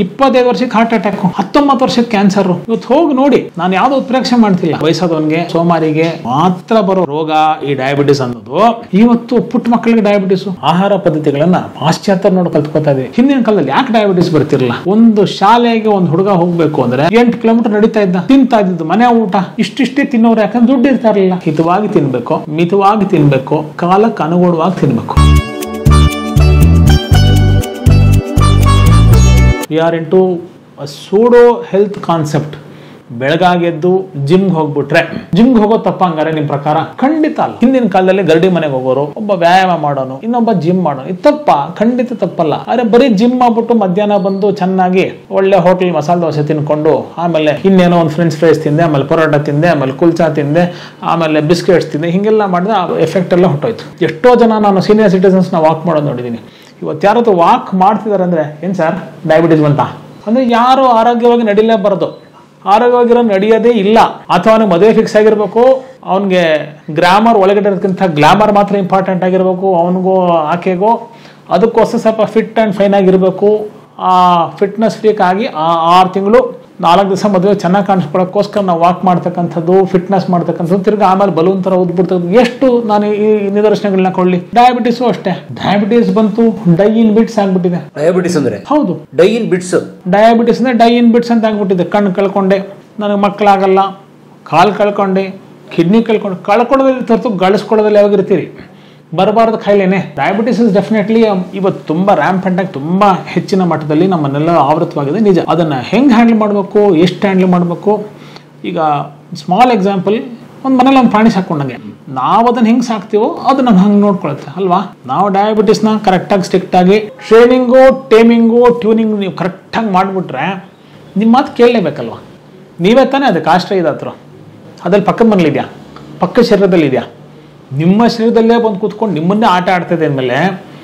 ಇಪ್ಪತ್ತೈದು ವರ್ಷಕ್ಕೆ heart attack ಹತ್ತೊಂಬತ್ತು ವರ್ಷದ ಕ್ಯಾನ್ಸರ್ ಇವತ್ತು ಹೋಗಿ ನೋಡಿ ನಾನು ಯಾವ್ದು ಉತ್ಪ್ರೇಕ್ಷೆ ಮಾಡ್ತಿಲ್ಲ ವಯಸ್ಸಾದವನ್ಗೆ ಸೋಮಾರಿಗೆ ಮಾತ್ರ ಬರೋ ರೋಗ ಈ ಡಯಾಬಿಟಿಸ್ ಅನ್ನೋದು ಇವತ್ತು ಪುಟ್ಟ ಮಕ್ಕಳಿಗೆ ಡಯಾಬಿಟಿಸ್ ಆಹಾರ ಪದ್ಧತಿಗಳನ್ನ ಪಾಶ್ಚಾತ್ಯ ನೋಡಿ ಕಲ್ತ್ಕೊತಾ ಇದೀವಿ ಹಿಂದಿನ ಕಾಲದಲ್ಲಿ ಯಾಕೆ ಡಯಾಬಿಟಿಸ್ ಬರ್ತಿರಲಿಲ್ಲ ಒಂದು ಶಾಲೆಗೆ ಒಂದು ಹುಡುಗ ಹೋಗ್ಬೇಕು ಅಂದ್ರೆ ಎಂಟು ಕಿಲೋಮೀಟರ್ ನಡೀತಾ ಇದ್ದ ತಿಂತಾ ಇದ್ದು ಮನೆ ಊಟ ಇಷ್ಟಿಷ್ಟೇ ತಿನ್ನೋರು ಯಾಕಂದ್ರೆ ದುಡ್ಡು ಇರ್ತಾ ಇರಲಿಲ್ಲ ಹಿತವಾಗಿ ತಿನ್ಬೇಕು ಮಿತವಾಗಿ ತಿನ್ಬೇಕು ಕಾಲಕ್ಕೆ ಅನುಗುಣವಾಗಿ ತಿನ್ಬೇಕು we are into pseudo health concept ಬೆಳಗಾಗೆದ್ದು ಜಿಮ್ಗೆ ಹೋಗ್ಬಿಟ್ರೆ ಜಿಮ್ಗೆ ಹೋಗೋ ತಪ್ಪ ಹಂಗಾರೆ ನಿಮ್ ಪ್ರಕಾರ ಖಂಡಿತ ಅಲ್ಲ ಹಿಂದಿನ ಕಾಲದಲ್ಲಿ ಗರಡಿ ಮನೆಗೆ ಹೋಗೋರು ಒಬ್ಬ ವ್ಯಾಯಾಮ ಮಾಡೋನು ಇನ್ನೊಬ್ಬ ಜಿಮ್ ಮಾಡೋನು ಇದು ತಪ್ಪ ಖಂಡಿತ ತಪ್ಪಲ್ಲ ಆದ್ರೆ ಬರೀ ಜಿಮ್ ಮಾಡ್ಬಿಟ್ಟು ಮಧ್ಯಾಹ್ನ ಬಂದು ಚೆನ್ನಾಗಿ ಒಳ್ಳೆ ಹೋಟೆಲ್ ಮಸಾಲೆ ದೋಸೆ ತಿನ್ಕೊಂಡು ಆಮೇಲೆ ಇನ್ನೇನೋ ಒಂದು ಫ್ರೆಂಚ್ ಫ್ರೈಸ್ ತಿಂದೆ ಆಮೇಲೆ ಪರೋಟ ತಿಂದೆ ಆಮೇಲೆ ಕುಲ್ಚಾ ತಿಂದೆ ಆಮೇಲೆ ಬಿಸ್ಕೆಟ್ಸ್ ತಿಂದೆ ಹಿಂಗೆಲ್ಲ ಮಾಡಿದ್ರೆ ಆ ಎಫೆಕ್ಟ್ ಎಲ್ಲ ಹೊಟ್ಟೋಯ್ತು ಎಷ್ಟೋ ಜನ ನಾನು ಸೀನಿಯರ್ ಸಿಟಿಸನ್ಸ್ನ ವಾಕ್ ಮಾಡೋದು ನೋಡಿದ್ದೀನಿ ಇವತ್ತು ಯಾರತ್ರ ವಾಕ್ ಮಾಡ್ತಿದ್ದಾರೆ ಅಂದ್ರೆ ಏನ್ ಸರ್ ಡಯಾಬಿಟಿಸ್ ಬಂತ ಅಂದ್ರೆ ಯಾರು ಆರೋಗ್ಯವಾಗಿ ನಡಿಲೇಬಾರದು ಆರೋಗ್ಯವಾಗಿರೋ ನಡೆಯೋದೇ ಇಲ್ಲ ಅಥವಾ ಅವನಿಗೆ ಮದುವೆ ಫಿಕ್ಸ್ ಆಗಿರ್ಬೇಕು ಅವನಿಗೆ ಗ್ರಾಮರ್ ಒಳಗಡೆ ಇರೋದಕ್ಕಿಂತ ಗ್ಲಾಮರ್ ಮಾತ್ರ ಇಂಪಾರ್ಟೆಂಟ್ ಆಗಿರ್ಬೇಕು ಅವನಿಗೂ ಆಕೆಗೂ ಅದಕ್ಕೋಸ್ಕರ ಸ್ವಲ್ಪ ಫಿಟ್ ಆ್ಯಂಡ್ ಫೈನ್ ಆಗಿರಬೇಕು ಆ ಫಿಟ್ನೆಸ್ ಫ್ರೀಕ್ ಆಗಿ ಆ ಆರು ತಿಂಗಳು ನಾಲ್ಕು ದಿವಸ ಮದುವೆ ಚೆನ್ನಾಗಿ ಕಾಣಿಸ್ಕೊಳ್ಳೋಕ್ಕೋಸ್ಕರ ನಾವು ವಾಕ್ ಮಾಡ್ತಕ್ಕಂಥದ್ದು ಫಿಟ್ನೆಸ್ ಮಾಡ್ತಕ್ಕಂಥದ್ದು ತಿರ್ಗಿ ಆಮೇಲೆ ಬಲೂನ್ ಥರ ಉದ್ಬಿಡ್ತಕ್ಕಂಥ ಎಷ್ಟು ನಾನು ಈ ನಿದರ್ಶನಗಳನ್ನ ಕೊಡಲಿ ಡಯಾಬಿಟಿಸು ಅಷ್ಟೇ ಡಯಾಬಿಟಿಸ್ ಬಂತು ಡೈ ಇನ್ ಬಿಟ್ಸ್ ಆಗ್ಬಿಟ್ಟಿದೆ ಡಯಾಬಿಟಿಸ್ ಅಂದ್ರೆ ಹೌದು ಡೈ ಇನ್ ಬಿಟ್ಸ್ ಡಯಾಬಿಟಿಸ್ ಅಂದರೆ ಡೈ ಇನ್ ಬಿಟ್ಸ್ ಅಂತ ಆಗ್ಬಿಟ್ಟಿದೆ ಕಣ್ಣು ಕಳ್ಕೊಂಡೆ ನನಗೆ ಮಕ್ಕಳಾಗಲ್ಲ ಕಾಲು ಕಳ್ಕೊಂಡೆ ಕಿಡ್ನಿ ಕಳ್ಕೊಂಡು ಕಳ್ಕೊಳ್ಳೋದ್ರಲ್ಲಿ ತರ್ತು ಗಳಿಸ್ಕೊಳ್ಳೋದ್ರಲ್ಲಿ ಯಾವಾಗ ಇರ್ತೀರಿ ಬರಬಾರ್ದು ಕಾಯಿಲೆನೆ ಡಯಾಬಿಟಿಸ್ ಇಸ್ ಡೆಫಿನೆಟ್ಲಿ ಇವತ್ತು ತುಂಬ ರ್ಯಾಂಪೆಂಟ್ ಆಗಿ ತುಂಬ ಹೆಚ್ಚಿನ ಮಟ್ಟದಲ್ಲಿ ನಮ್ಮನ್ನೆಲ್ಲ ಆವೃತವಾಗಿದೆ ನಿಜ ಅದನ್ನು ಹೆಂಗೆ ಹ್ಯಾಂಡಲ್ ಮಾಡಬೇಕು ಎಷ್ಟು ಹ್ಯಾಂಡಲ್ ಮಾಡಬೇಕು ಈಗ ಸ್ಮಾಲ್ ಎಕ್ಸಾಂಪಲ್ ಒಂದು ಮನೇಲಿ ಒಂದು ಪ್ರಾಣಿ ಸಾಕೊಂಡಂಗೆ ನಾವು ಅದನ್ನ ಹೆಂಗೆ ಸಾಕ್ತೀವೋ ಅದು ನಮ್ಗೆ ಹಂಗೆ ನೋಡ್ಕೊಳುತ್ತೆ ಅಲ್ವಾ ನಾವು ಡಯಾಬಿಟಿಸ್ನ ಕರೆಕ್ಟಾಗಿ ಸ್ಟ್ರಿಕ್ಟಾಗಿ ಟ್ರೈನಿಂಗು ಟೇಮಿಂಗು ಟ್ಯೂನಿಂಗು ನೀವು ಕರೆಕ್ಟಾಗಿ ಮಾಡಿಬಿಟ್ರೆ ನಿಮ್ಮ ಮಾತು ಕೇಳಲೇಬೇಕಲ್ವ ನೀವೇ ತಾನೇ ಅದಕ್ಕೆ ಆಶ್ರಯ ಇದೆ ಹತ್ರ ಅದ್ರಲ್ಲಿ ಪಕ್ಕದ ಮನೇಲಿದೆಯಾ ಪಕ್ಕದ ಶರೀರದಲ್ಲಿ ಇದೆಯಾ ನಿಮ್ಮ ಶರೀರದಲ್ಲೇ ಬಂದು ಕೂತ್ಕೊಂಡು ನಿಮ್ಮನ್ನೇ ಆಟ ಆಡ್ತಿದೆ ಅಂದಮೇಲೆ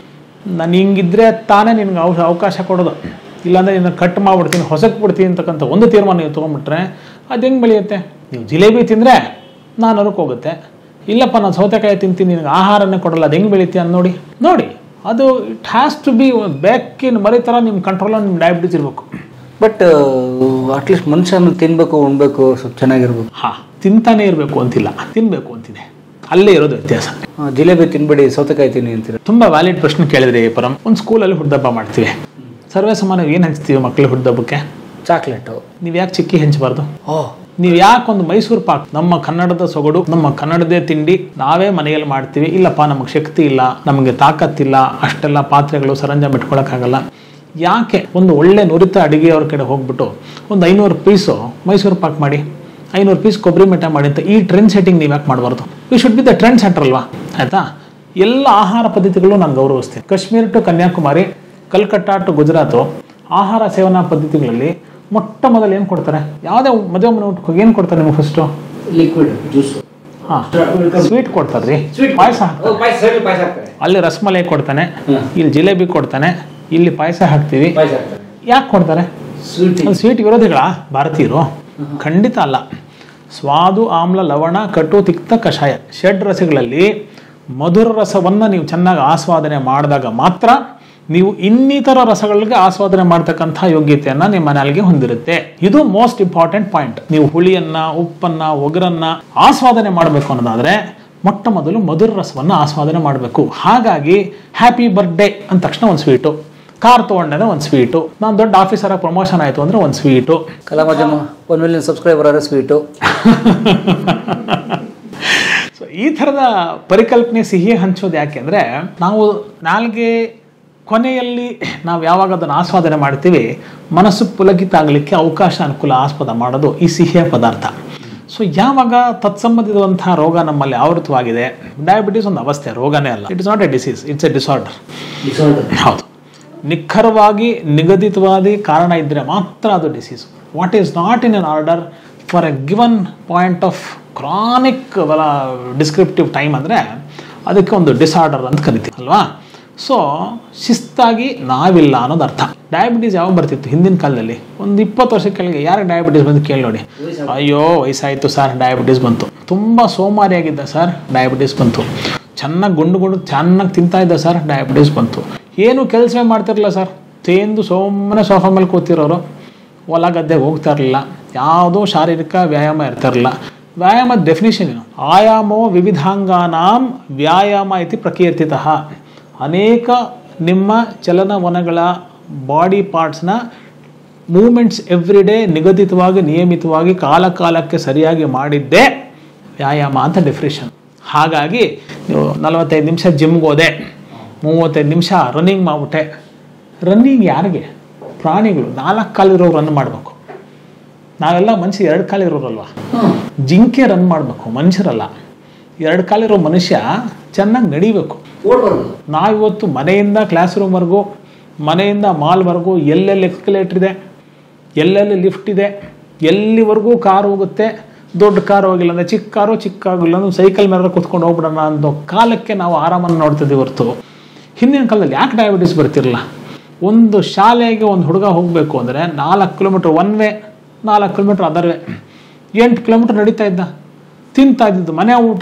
ನಾನು ಹಿಂಗಿದ್ರೆ ತಾನೇ ನಿನ್ಗೆ ಅವ ಅವಕಾಶ ಕೊಡೋದು ಇಲ್ಲಾಂದ್ರೆ ನಿನ್ನ ಕಟ್ ಮಾಡ್ಬಿಡ್ತೀನಿ ಹೊಸಕ್ಕೆ ಬಿಡ್ತೀನಿ ಅಂತಕ್ಕಂಥ ಒಂದು ತೀರ್ಮಾನ ನೀವು ತೊಗೊಂಡ್ಬಿಟ್ರೆ ಅದು ಹೆಂಗೆ ಬೆಳೆಯುತ್ತೆ ನೀವು ಜಿಲೇಬಿ ತಿಂದರೆ ನಾನು ಅದಕ್ಕೆ ಹೋಗುತ್ತೆ ಇಲ್ಲಪ್ಪ ನಾನು ಸೌತೆಕಾಯಿ ತಿಂತೀನಿ ನಿನಗೆ ಆಹಾರನೇ ಕೊಡಲ್ಲ ಅದು ಹೆಂಗೆ ಬೆಳೀತೀಯ ಅಂತ ನೋಡಿ ನೋಡಿ ಅದು ಇಟ್ ಹ್ಯಾಸ್ ಟು ಬಿ ಬೆಕ್ಕಿನ ಮರಿ ಥರ ನಿಮ್ಮ ಕಂಟ್ರೋಲಲ್ಲಿ ನಿಮ್ಮ ಡಯಾಬಿಟಿಸ್ ಇರಬೇಕು ಬಟ್ ಅಟ್ಲೀಸ್ಟ್ ಮನುಷ್ಯನ ತಿನ್ಬೇಕು ಉಣ್ಬೇಕು ಸ್ವಲ್ಪ ಚೆನ್ನಾಗಿರ್ಬೇಕು ಹಾಂ ತಿಂತಾನೆ ಇರಬೇಕು ಅಂತಿಲ್ಲ ತಿನ್ನಬೇಕು ಅಂತಿದೆ ಅಲ್ಲೇ ಇರೋದು ವ್ಯತ್ಯಾಸ ಆ, ಜಿಲೇಬಿ ತಿನ್ಬೇಡಿ ಸೌತೆಕಾಯಿ ತಿನ್ನಿ ಅಂತೀರ ತುಂಬ ವ್ಯಾಲಿಡ್ ಪ್ರಶ್ನೆ ಕೇಳಿದ್ರಿ ಪರಂ ಒಂದು ಸ್ಕೂಲಲ್ಲಿ ಹುಡ್ದಬ್ಬ ಮಾಡ್ತೀವಿ ಸರ್ವೇ ಸಮಾನ ಏನು ಹಂಚ್ತೀವಿ ಮಕ್ಕಳು ಹುಡ್ದಬ್ಬಕ್ಕೆ ಚಾಕ್ಲೇಟು ನೀವು ಯಾಕೆ ಚಿಕ್ಕಿ ಹಂಚಬಾರ್ದು ಓ ನೀವು ಯಾಕೆ ಒಂದು ಮೈಸೂರು ಪಾಕ್ ನಮ್ಮ ಕನ್ನಡದ ಸೊಗಡು ನಮ್ಮ ಕನ್ನಡದೇ ತಿಂಡಿ ನಾವೇ ಮನೆಯಲ್ಲಿ ಮಾಡ್ತೀವಿ ಇಲ್ಲಪ್ಪ ನಮಗೆ ಶಕ್ತಿ ಇಲ್ಲ ನಮಗೆ ತಾಕತ್ತಿಲ್ಲ ಅಷ್ಟೆಲ್ಲ ಪಾತ್ರೆಗಳು ಸರಂಜಾಮ ಇಟ್ಕೊಳಕ್ಕಾಗಲ್ಲ ಯಾಕೆ ಒಂದು ಒಳ್ಳೆ ನುರಿತ ಅಡುಗೆಯವ್ರ ಕಡೆ ಹೋಗ್ಬಿಟ್ಟು ಒಂದು ಐನೂರು ಪೀಸು ಮೈಸೂರು ಪಾಕ್ ಮಾಡಿ ಐನೂರು ಪೀಸ್ ಕೊಬ್ಬರಿ ಮಿಠ ಮಾಡಿ ಅಂತ ಈ ಟ್ರೆಂಡ್ ಸೆಟ್ಟಿಂಗ್ ನೀವು ಯಾಕೆ ಮಾಡಬಾರ್ದು you should be the trend centre ಅಲ್ವಾ ಆಯ್ತಾ ಎಲ್ಲ ಆಹಾರ ಪದ್ಧತಿಗಳು ನಾನು ಗೌರವಿಸ್ತೀನಿ ಕಾಶ್ಮೀರ ಟು ಕನ್ಯಾಕುಮಾರಿ ಕಲ್ಕಟ್ಟ ಟು ಗುಜರಾತು ಆಹಾರ ಸೇವನಾ ಪದ್ಧತಿಗಳಲ್ಲಿ ಮೊಟ್ಟ ಮೊದಲು ಏನು ಕೊಡ್ತಾರೆ ಯಾವುದೇ ಮದುವೆ ಮನೆ ಊಟಕ್ಕೆ ಹೋಗಿ ಏನು ಕೊಡ್ತಾರೆ ನಿಮಗೆ ಫಸ್ಟು ಲಿಕ್ವಿಡ್ ಜ್ಯೂಸು ಹಾಂ ಸ್ವೀಟ್ ಕೊಡ್ತಾರೆ ರೀ ಪಾಯಸ ಅಲ್ಲಿ ರಸಮಲೈ ಕೊಡ್ತಾನೆ ಇಲ್ಲಿ ಜಿಲೇಬಿ ಕೊಡ್ತಾನೆ ಇಲ್ಲಿ ಪಾಯಸ ಹಾಕ್ತೀವಿ ಯಾಕೆ ಕೊಡ್ತಾರೆ ಸ್ವೀಟ್ ಅಲ್ಲಿ ಸ್ವೀಟ್ ವಿರೋಧಿಗಳ ಭಾರತೀಯರು ಖಂಡಿತ ಅಲ್ಲ ಸ್ವಾದು ಆಮ್ಲ ಲವಣ ಕಟು ತಿಕ್ತ ಕಷಾಯ ಷಡ್ ರಸಗಳಲ್ಲಿ ಮಧುರ ರಸವನ್ನು ನೀವು ಚೆನ್ನಾಗಿ ಆಸ್ವಾದನೆ ಮಾಡಿದಾಗ ಮಾತ್ರ ನೀವು ಇನ್ನಿತರ ರಸಗಳಿಗೆ ಆಸ್ವಾದನೆ ಮಾಡ್ತಕ್ಕಂಥ ಯೋಗ್ಯತೆಯನ್ನ ನಿಮ್ಮ ನಾಲಿಗೆ ಹೊಂದಿರುತ್ತೆ ಇದು ಮೋಸ್ಟ್ ಇಂಪಾರ್ಟೆಂಟ್ ಪಾಯಿಂಟ್ ನೀವು ಹುಳಿಯನ್ನ ಉಪ್ಪನ್ನ ಒಗರನ್ನ ಆಸ್ವಾದನೆ ಮಾಡಬೇಕು ಅನ್ನೋದಾದ್ರೆ ಮೊಟ್ಟ ಮೊದಲು ಮಧುರ ರಸವನ್ನು ಆಸ್ವಾದನೆ ಮಾಡಬೇಕು ಹಾಗಾಗಿ ಹ್ಯಾಪಿ ಬರ್ಡೇ ಅಂದ ತಕ್ಷಣ ಒಂದು ಸ್ವೀಟು ಕಾರ್ ತೊಗೊಂಡಾಗ ಒಂದು ಸ್ವೀಟು ನಾನು ದೊಡ್ಡ ಆಫೀಸರ ಪ್ರಮೋಷನ್ ಆಯಿತು ಅಂದರೆ ಒಂದು ಸ್ವೀಟು ಕಲಾಮಜಮ್ಮ ಒನ್ ಮಿಲಿಯನ್ ಸಬ್ಸ್ಕ್ರೈಬರ್ ಆದ್ರೆ ಸ್ವೀಟು ಸೊ ಈ ಥರದ ಪರಿಕಲ್ಪನೆ ಸಿಹಿ ಹಂಚೋದು ಯಾಕೆ ಅಂದರೆ ನಾವು ನಾಲ್ಗೆ ಕೊನೆಯಲ್ಲಿ ನಾವು ಯಾವಾಗ ಅದನ್ನು ಆಸ್ವಾದನೆ ಮಾಡ್ತೀವಿ ಮನಸ್ಸು ಪುಲಕಿತ ಆಗಲಿಕ್ಕೆ ಅವಕಾಶ ಅನುಕೂಲ ಆಸ್ಪದ ಮಾಡೋದು ಈ ಸಿಹಿಯ ಪದಾರ್ಥ ಸೊ ಯಾವಾಗ ತತ್ಸಂಬಂಧಿತವಂತಹ ರೋಗ ನಮ್ಮಲ್ಲಿ ಆವೃತವಾಗಿದೆ ಡಯಾಬಿಟೀಸ್ ಒಂದು ಅವಸ್ಥೆ ರೋಗನೇ ಅಲ್ಲ it's not a disease it's a disorder ಹೌದು ನಿಖರವಾಗಿ ನಿಗದಿತವಾದ ಕಾರಣ ಇದ್ದರೆ ಮಾತ್ರ ಅದು disease what is not in an order for a given point of chronic descriptive time ಅಂದರೆ ಅದಕ್ಕೆ ಒಂದು ಡಿಸಾರ್ಡರ್ ಅಂತ ಕರಿತೀವಿ ಅಲ್ವಾ ಸೊ ಶಿಸ್ತಾಗಿ ನಾವಿಲ್ಲ ಅನ್ನೋದು ಅರ್ಥ ಡಯಾಬಿಟೀಸ್ ಯಾವಾಗ ಬರ್ತಿತ್ತು ಹಿಂದಿನ ಕಾಲದಲ್ಲಿ ಒಂದು ಇಪ್ಪತ್ತು ವರ್ಷ ಕೆಳಗೆ ಯಾರಿಗೆ ಡಯಾಬಿಟೀಸ್ ಬಂದು ಕೇಳಿ ನೋಡಿ ಅಯ್ಯೋ ವಯಸ್ಸಾಯಿತು ಸರ್ ಡಯಾಬಿಟೀಸ್ ಬಂತು ತುಂಬ ಸೋಮಾರಿಯಾಗಿದ್ದ ಸರ್ ಡಯಾಬಿಟೀಸ್ ಬಂತು ಚೆನ್ನಾಗಿ ಗುಂಡು ಗುಂಡು ಚೆನ್ನಾಗಿ ತಿಂತಾ ಇದ್ದ ಸರ್ ಡಯಾಬಿಟೀಸ್ ಬಂತು ಏನು ಕೆಲಸವೇ ಮಾಡ್ತಿರಲಿಲ್ಲ ಸರ್ ತೇಂದು ಸುಮ್ಮನೆ ಸೋಫಾ ಮೇಲೆ ಕೂತಿರೋರು ಹೊಲ ಗದ್ದೆಗೆ ಹೋಗ್ತಾ ಇರಲಿಲ್ಲ ಯಾವುದೋ ಶಾರೀರಿಕ ವ್ಯಾಯಾಮ ಇರ್ತಾ ಇರಲಿಲ್ಲ ವ್ಯಾಯಾಮ ಡೆಫಿನಿಷನ್ ಏನು ಆಯಾಮೋ ವಿವಿಧಾಂಗಾನಾಂ ವ್ಯಾಯಾಮ ಇತಿ ಪ್ರಕೀರ್ತಿತಃ ಅನೇಕ ನಿಮ್ಮ ಚಲನವನಗಳ ಬಾಡಿ ಪಾರ್ಟ್ಸ್ನ ಮೂಮೆಂಟ್ಸ್ ಎವ್ರಿ ಡೇ ನಿಗದಿತವಾಗಿ ನಿಯಮಿತವಾಗಿ ಕಾಲ ಕಾಲಕ್ಕೆ ಸರಿಯಾಗಿ ಮಾಡಿದ್ದೇ ವ್ಯಾಯಾಮ ಅಂತ ಡೆಫಿನೇಷನ್ ಹಾಗಾಗಿ ನೀವು ನಲವತ್ತೈದು ನಿಮಿಷ ಜಿಮ್ಗೆ ಹೋದೆ ಮೂವತ್ತೈದು ನಿಮಿಷ ರನ್ನಿಂಗ್ ಮಾಡಿಬಿಟ್ಟೆ ರನ್ನಿಂಗ್ ಯಾರಿಗೆ ಪ್ರಾಣಿಗಳು ನಾಲ್ಕು ಕಾಲಿರೋ ರನ್ ಮಾಡಬೇಕು ನಾವೆಲ್ಲ ಮನುಷ್ಯ ಎರಡು ಕಾಲಿರೋರಲ್ವ ಜಿಂಕೆ ರನ್ ಮಾಡಬೇಕು ಮನುಷ್ಯರಲ್ಲ ಎರಡು ಕಾಲಿರೋ ಮನುಷ್ಯ ಚೆನ್ನಾಗಿ ನಡಿಬೇಕು ಓಡ್ಬಾರ್ದು ನಾವಿವತ್ತು ಮನೆಯಿಂದ ಕ್ಲಾಸ್ ರೂಮ್ವರೆಗೂ ಮನೆಯಿಂದ ಮಾಲ್ವರೆಗೂ ಎಲ್ಲೆಲ್ಲಿ ಎಕ್ಸ್ಕಲೇಟರ್ ಇದೆ ಎಲ್ಲೆಲ್ಲಿ ಲಿಫ್ಟ್ ಇದೆ ಎಲ್ಲಿವರೆಗೂ ಕಾರ್ ಹೋಗುತ್ತೆ ದೊಡ್ಡ ಕಾರ್ ಹೋಗಿಲ್ಲ ಅಂದರೆ ಚಿಕ್ಕ ಕಾರು ಚಿಕ್ಕ ಆಗಿಲ್ಲ ಅಂದ್ರೆ ಸೈಕಲ್ ಮೇಲೆ ಕೂತ್ಕೊಂಡು ಹೋಗ್ಬಿಡೋಣ ಅನ್ನೋ ಕಾಲಕ್ಕೆ ನಾವು ಆರಾಮನ್ನು ನೋಡ್ತಿದ್ದೀವಿ ಹೊರತು ಹಿಂದಿನ ಕಾಲದಲ್ಲಿ ಯಾಕೆ ಡಯಾಬಿಟಿಸ್ ಬರ್ತಿರಲ್ಲ ಒಂದು ಶಾಲೆಗೆ ಒಂದು ಹುಡುಗ ಹೋಗಬೇಕು ಅಂದರೆ ನಾಲ್ಕು ಕಿಲೋಮೀಟ್ರ್ ಒನ್ ವೇ ನಾಲ್ಕು ಕಿಲೋಮೀಟ್ರ್ ಅದರ್ ವೇ ಎಂಟು ಕಿಲೋಮೀಟ್ರ್ ನಡೀತಾ ಇದ್ದ ತಿಂತಾ ಇದ್ದಿದ್ದು ಮನೆ ಊಟ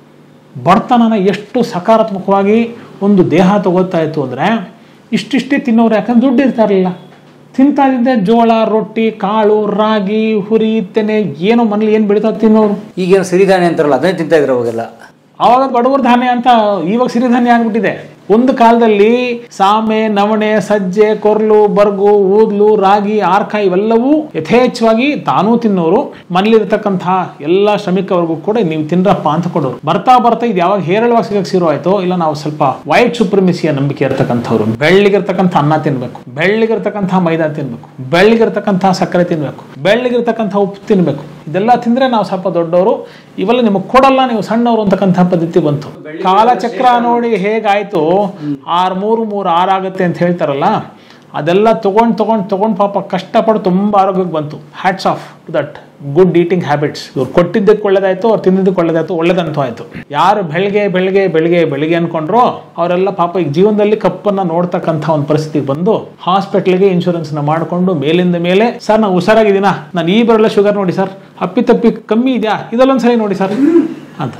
ಬಡತನನ ಎಷ್ಟು ಸಕಾರಾತ್ಮಕವಾಗಿ ಒಂದು ದೇಹ ತಗೋತಾ ಇತ್ತು ಅಂದರೆ ಇಷ್ಟಿಷ್ಟೇ ತಿನ್ನೋರು ಯಾಕಂದ್ರೆ ದುಡ್ಡು ಇರ್ತಾ ಇರಲಿಲ್ಲ ತಿಂತಾ ಇದ್ದೆ ಜೋಳ ರೊಟ್ಟಿ ಕಾಳು ರಾಗಿ ಹುರಿ ತೆನೆ ಏನೋ ಮನೇಲಿ ಏನು ಬೆಳೀತಾ ತಿನ್ನೋರು ಈಗೇನು ಸಿರಿಧಾನ್ಯ ಅಂತಾರಲ್ಲ ಅದನ್ನೇ ತಿಂತಾ ಇದ್ರು ಅವಾಗೆಲ್ಲ ಆವಾಗ ಬಡವರ ಧಾನ್ಯ ಅಂತ ಇವಾಗ ಸಿರಿಧಾನ್ಯ ಆಗ್ಬಿಟ್ಟಿದೆ ಒಂದು ಕಾಲದಲ್ಲಿ ಸಾಮೆ ನವಣೆ ಸಜ್ಜೆ ಕೊರ್ಲು ಬರ್ಗು ಊದ್ಲು ರಾಗಿ ಆರ್ಕ ಇವೆಲ್ಲವೂ ಯಥೇಚ್ಛವಾಗಿ ತಾನೂ ತಿನ್ನೋರು ಮನೇಲಿರ್ತಕ್ಕಂತಹ ಎಲ್ಲ ಶ್ರಮಿಕವರೆಗೂ ಕೂಡ ನೀವು ತಿನ್ರಪ್ಪ ಅಂತ ಕೊಡೋರು ಬರ್ತಾ ಬರ್ತಾ ಇದು ಯಾವಾಗ ಹೇರಳವಾಗಿ ಸಿಗಕ್ಕೆ ಶುರು ಆಯ್ತೋ ಇಲ್ಲ ನಾವು ಸ್ವಲ್ಪ ವೈಟ್ ಸುಪ್ರಮಿಸಿಯ ನಂಬಿಕೆ ಇರ್ತಕ್ಕಂಥವ್ರು ಬೆಳ್ಳಿಗಿರ್ತಕ್ಕಂಥ ಅನ್ನ ತಿನ್ಬೇಕು ಬೆಳ್ಳಿಗಿರ್ತಕ್ಕಂಥ ಮೈದಾ ತಿನ್ಬೇಕು ಬೆಳ್ಳಿಗಿರ್ತಕ್ಕಂಥ ಸಕ್ಕರೆ ತಿನ್ಬೇಕು ಬೆಳ್ಳಿಗಿರ್ತಕ್ಕಂಥ ಉಪ್ಪು ತಿನ್ಬೇಕು ಇದೆಲ್ಲ ತಿಂದ್ರೆ ನಾವು ಸ್ವಲ್ಪ ದೊಡ್ಡವರು ಇವೆಲ್ಲ ನಿಮಗೆ ಕೊಡಲ್ಲ ನೀವು ಸಣ್ಣವರು ಅಂತಕ್ಕಂಥ ಪದ್ಧತಿ ಬಂತು ಕಾಲಚಕ್ರ ನೋಡಿ ಹೇಗಾಯ್ತು ಆರ್ ಮೂರು ಮೂರು ಆರು ಆಗುತ್ತೆ ಅಂತ ಹೇಳ್ತಾರಲ್ಲ ಅದೆಲ್ಲ ತಗೊಂಡ್ ತಗೊಂಡ್ ತಗೊಂಡ್ ಪಾಪ ಕಷ್ಟಪಟ್ಟು ತುಂಬಾ ಆರೋಗ್ಯಕ್ಕೆ ಬಂತು hats off to that good eating habits ಇವ್ರು ಕೊಟ್ಟಿದ್ದಕ್ಕೆ ಒಳ್ಳೇದಾಯ್ತು ಅವ್ರು ತಿಂದಿದ್ದಕ್ಕೆ ಒಳ್ಳೇದಾಯ್ತು ಒಳ್ಳೇದಂತೂ ಆಯ್ತು ಯಾರು ಬೆಳಗ್ಗೆ ಬೆಳಗ್ಗೆ ಬೆಳಗ್ಗೆ ಬೆಳಿಗ್ಗೆ ಅನ್ಕೊಂಡ್ರೋ ಅವರೆಲ್ಲ ಪಾಪ ಈಗ ಜೀವನದಲ್ಲಿ ಕಪ್ಪನ್ನ ನೋಡ್ತಕ್ಕಂಥ ಒಂದು ಪರಿಸ್ಥಿತಿಗೆ ಬಂದು ಹಾಸ್ಪಿಟ್ಲಿಗೆ ಇನ್ಶೂರೆನ್ಸ್ನ ಮಾಡಿಕೊಂಡು ಮೇಲಿಂದ ಮೇಲೆ ಸರ್ ನಾನು ಹುಷಾರಾಗಿದ್ದೀನಾ ನಾನು ಈ ಬರಲ್ಲ ಶುಗರ್ ನೋಡಿ ಸರ್ ಅಪ್ಪಿ ತಪ್ಪಿ ಕಮ್ಮಿ ಇದೆಯಾ ಇದಲ್ಲೊಂದ್ಸರಿ ನೋಡಿ ಸರ್ ಅಂತ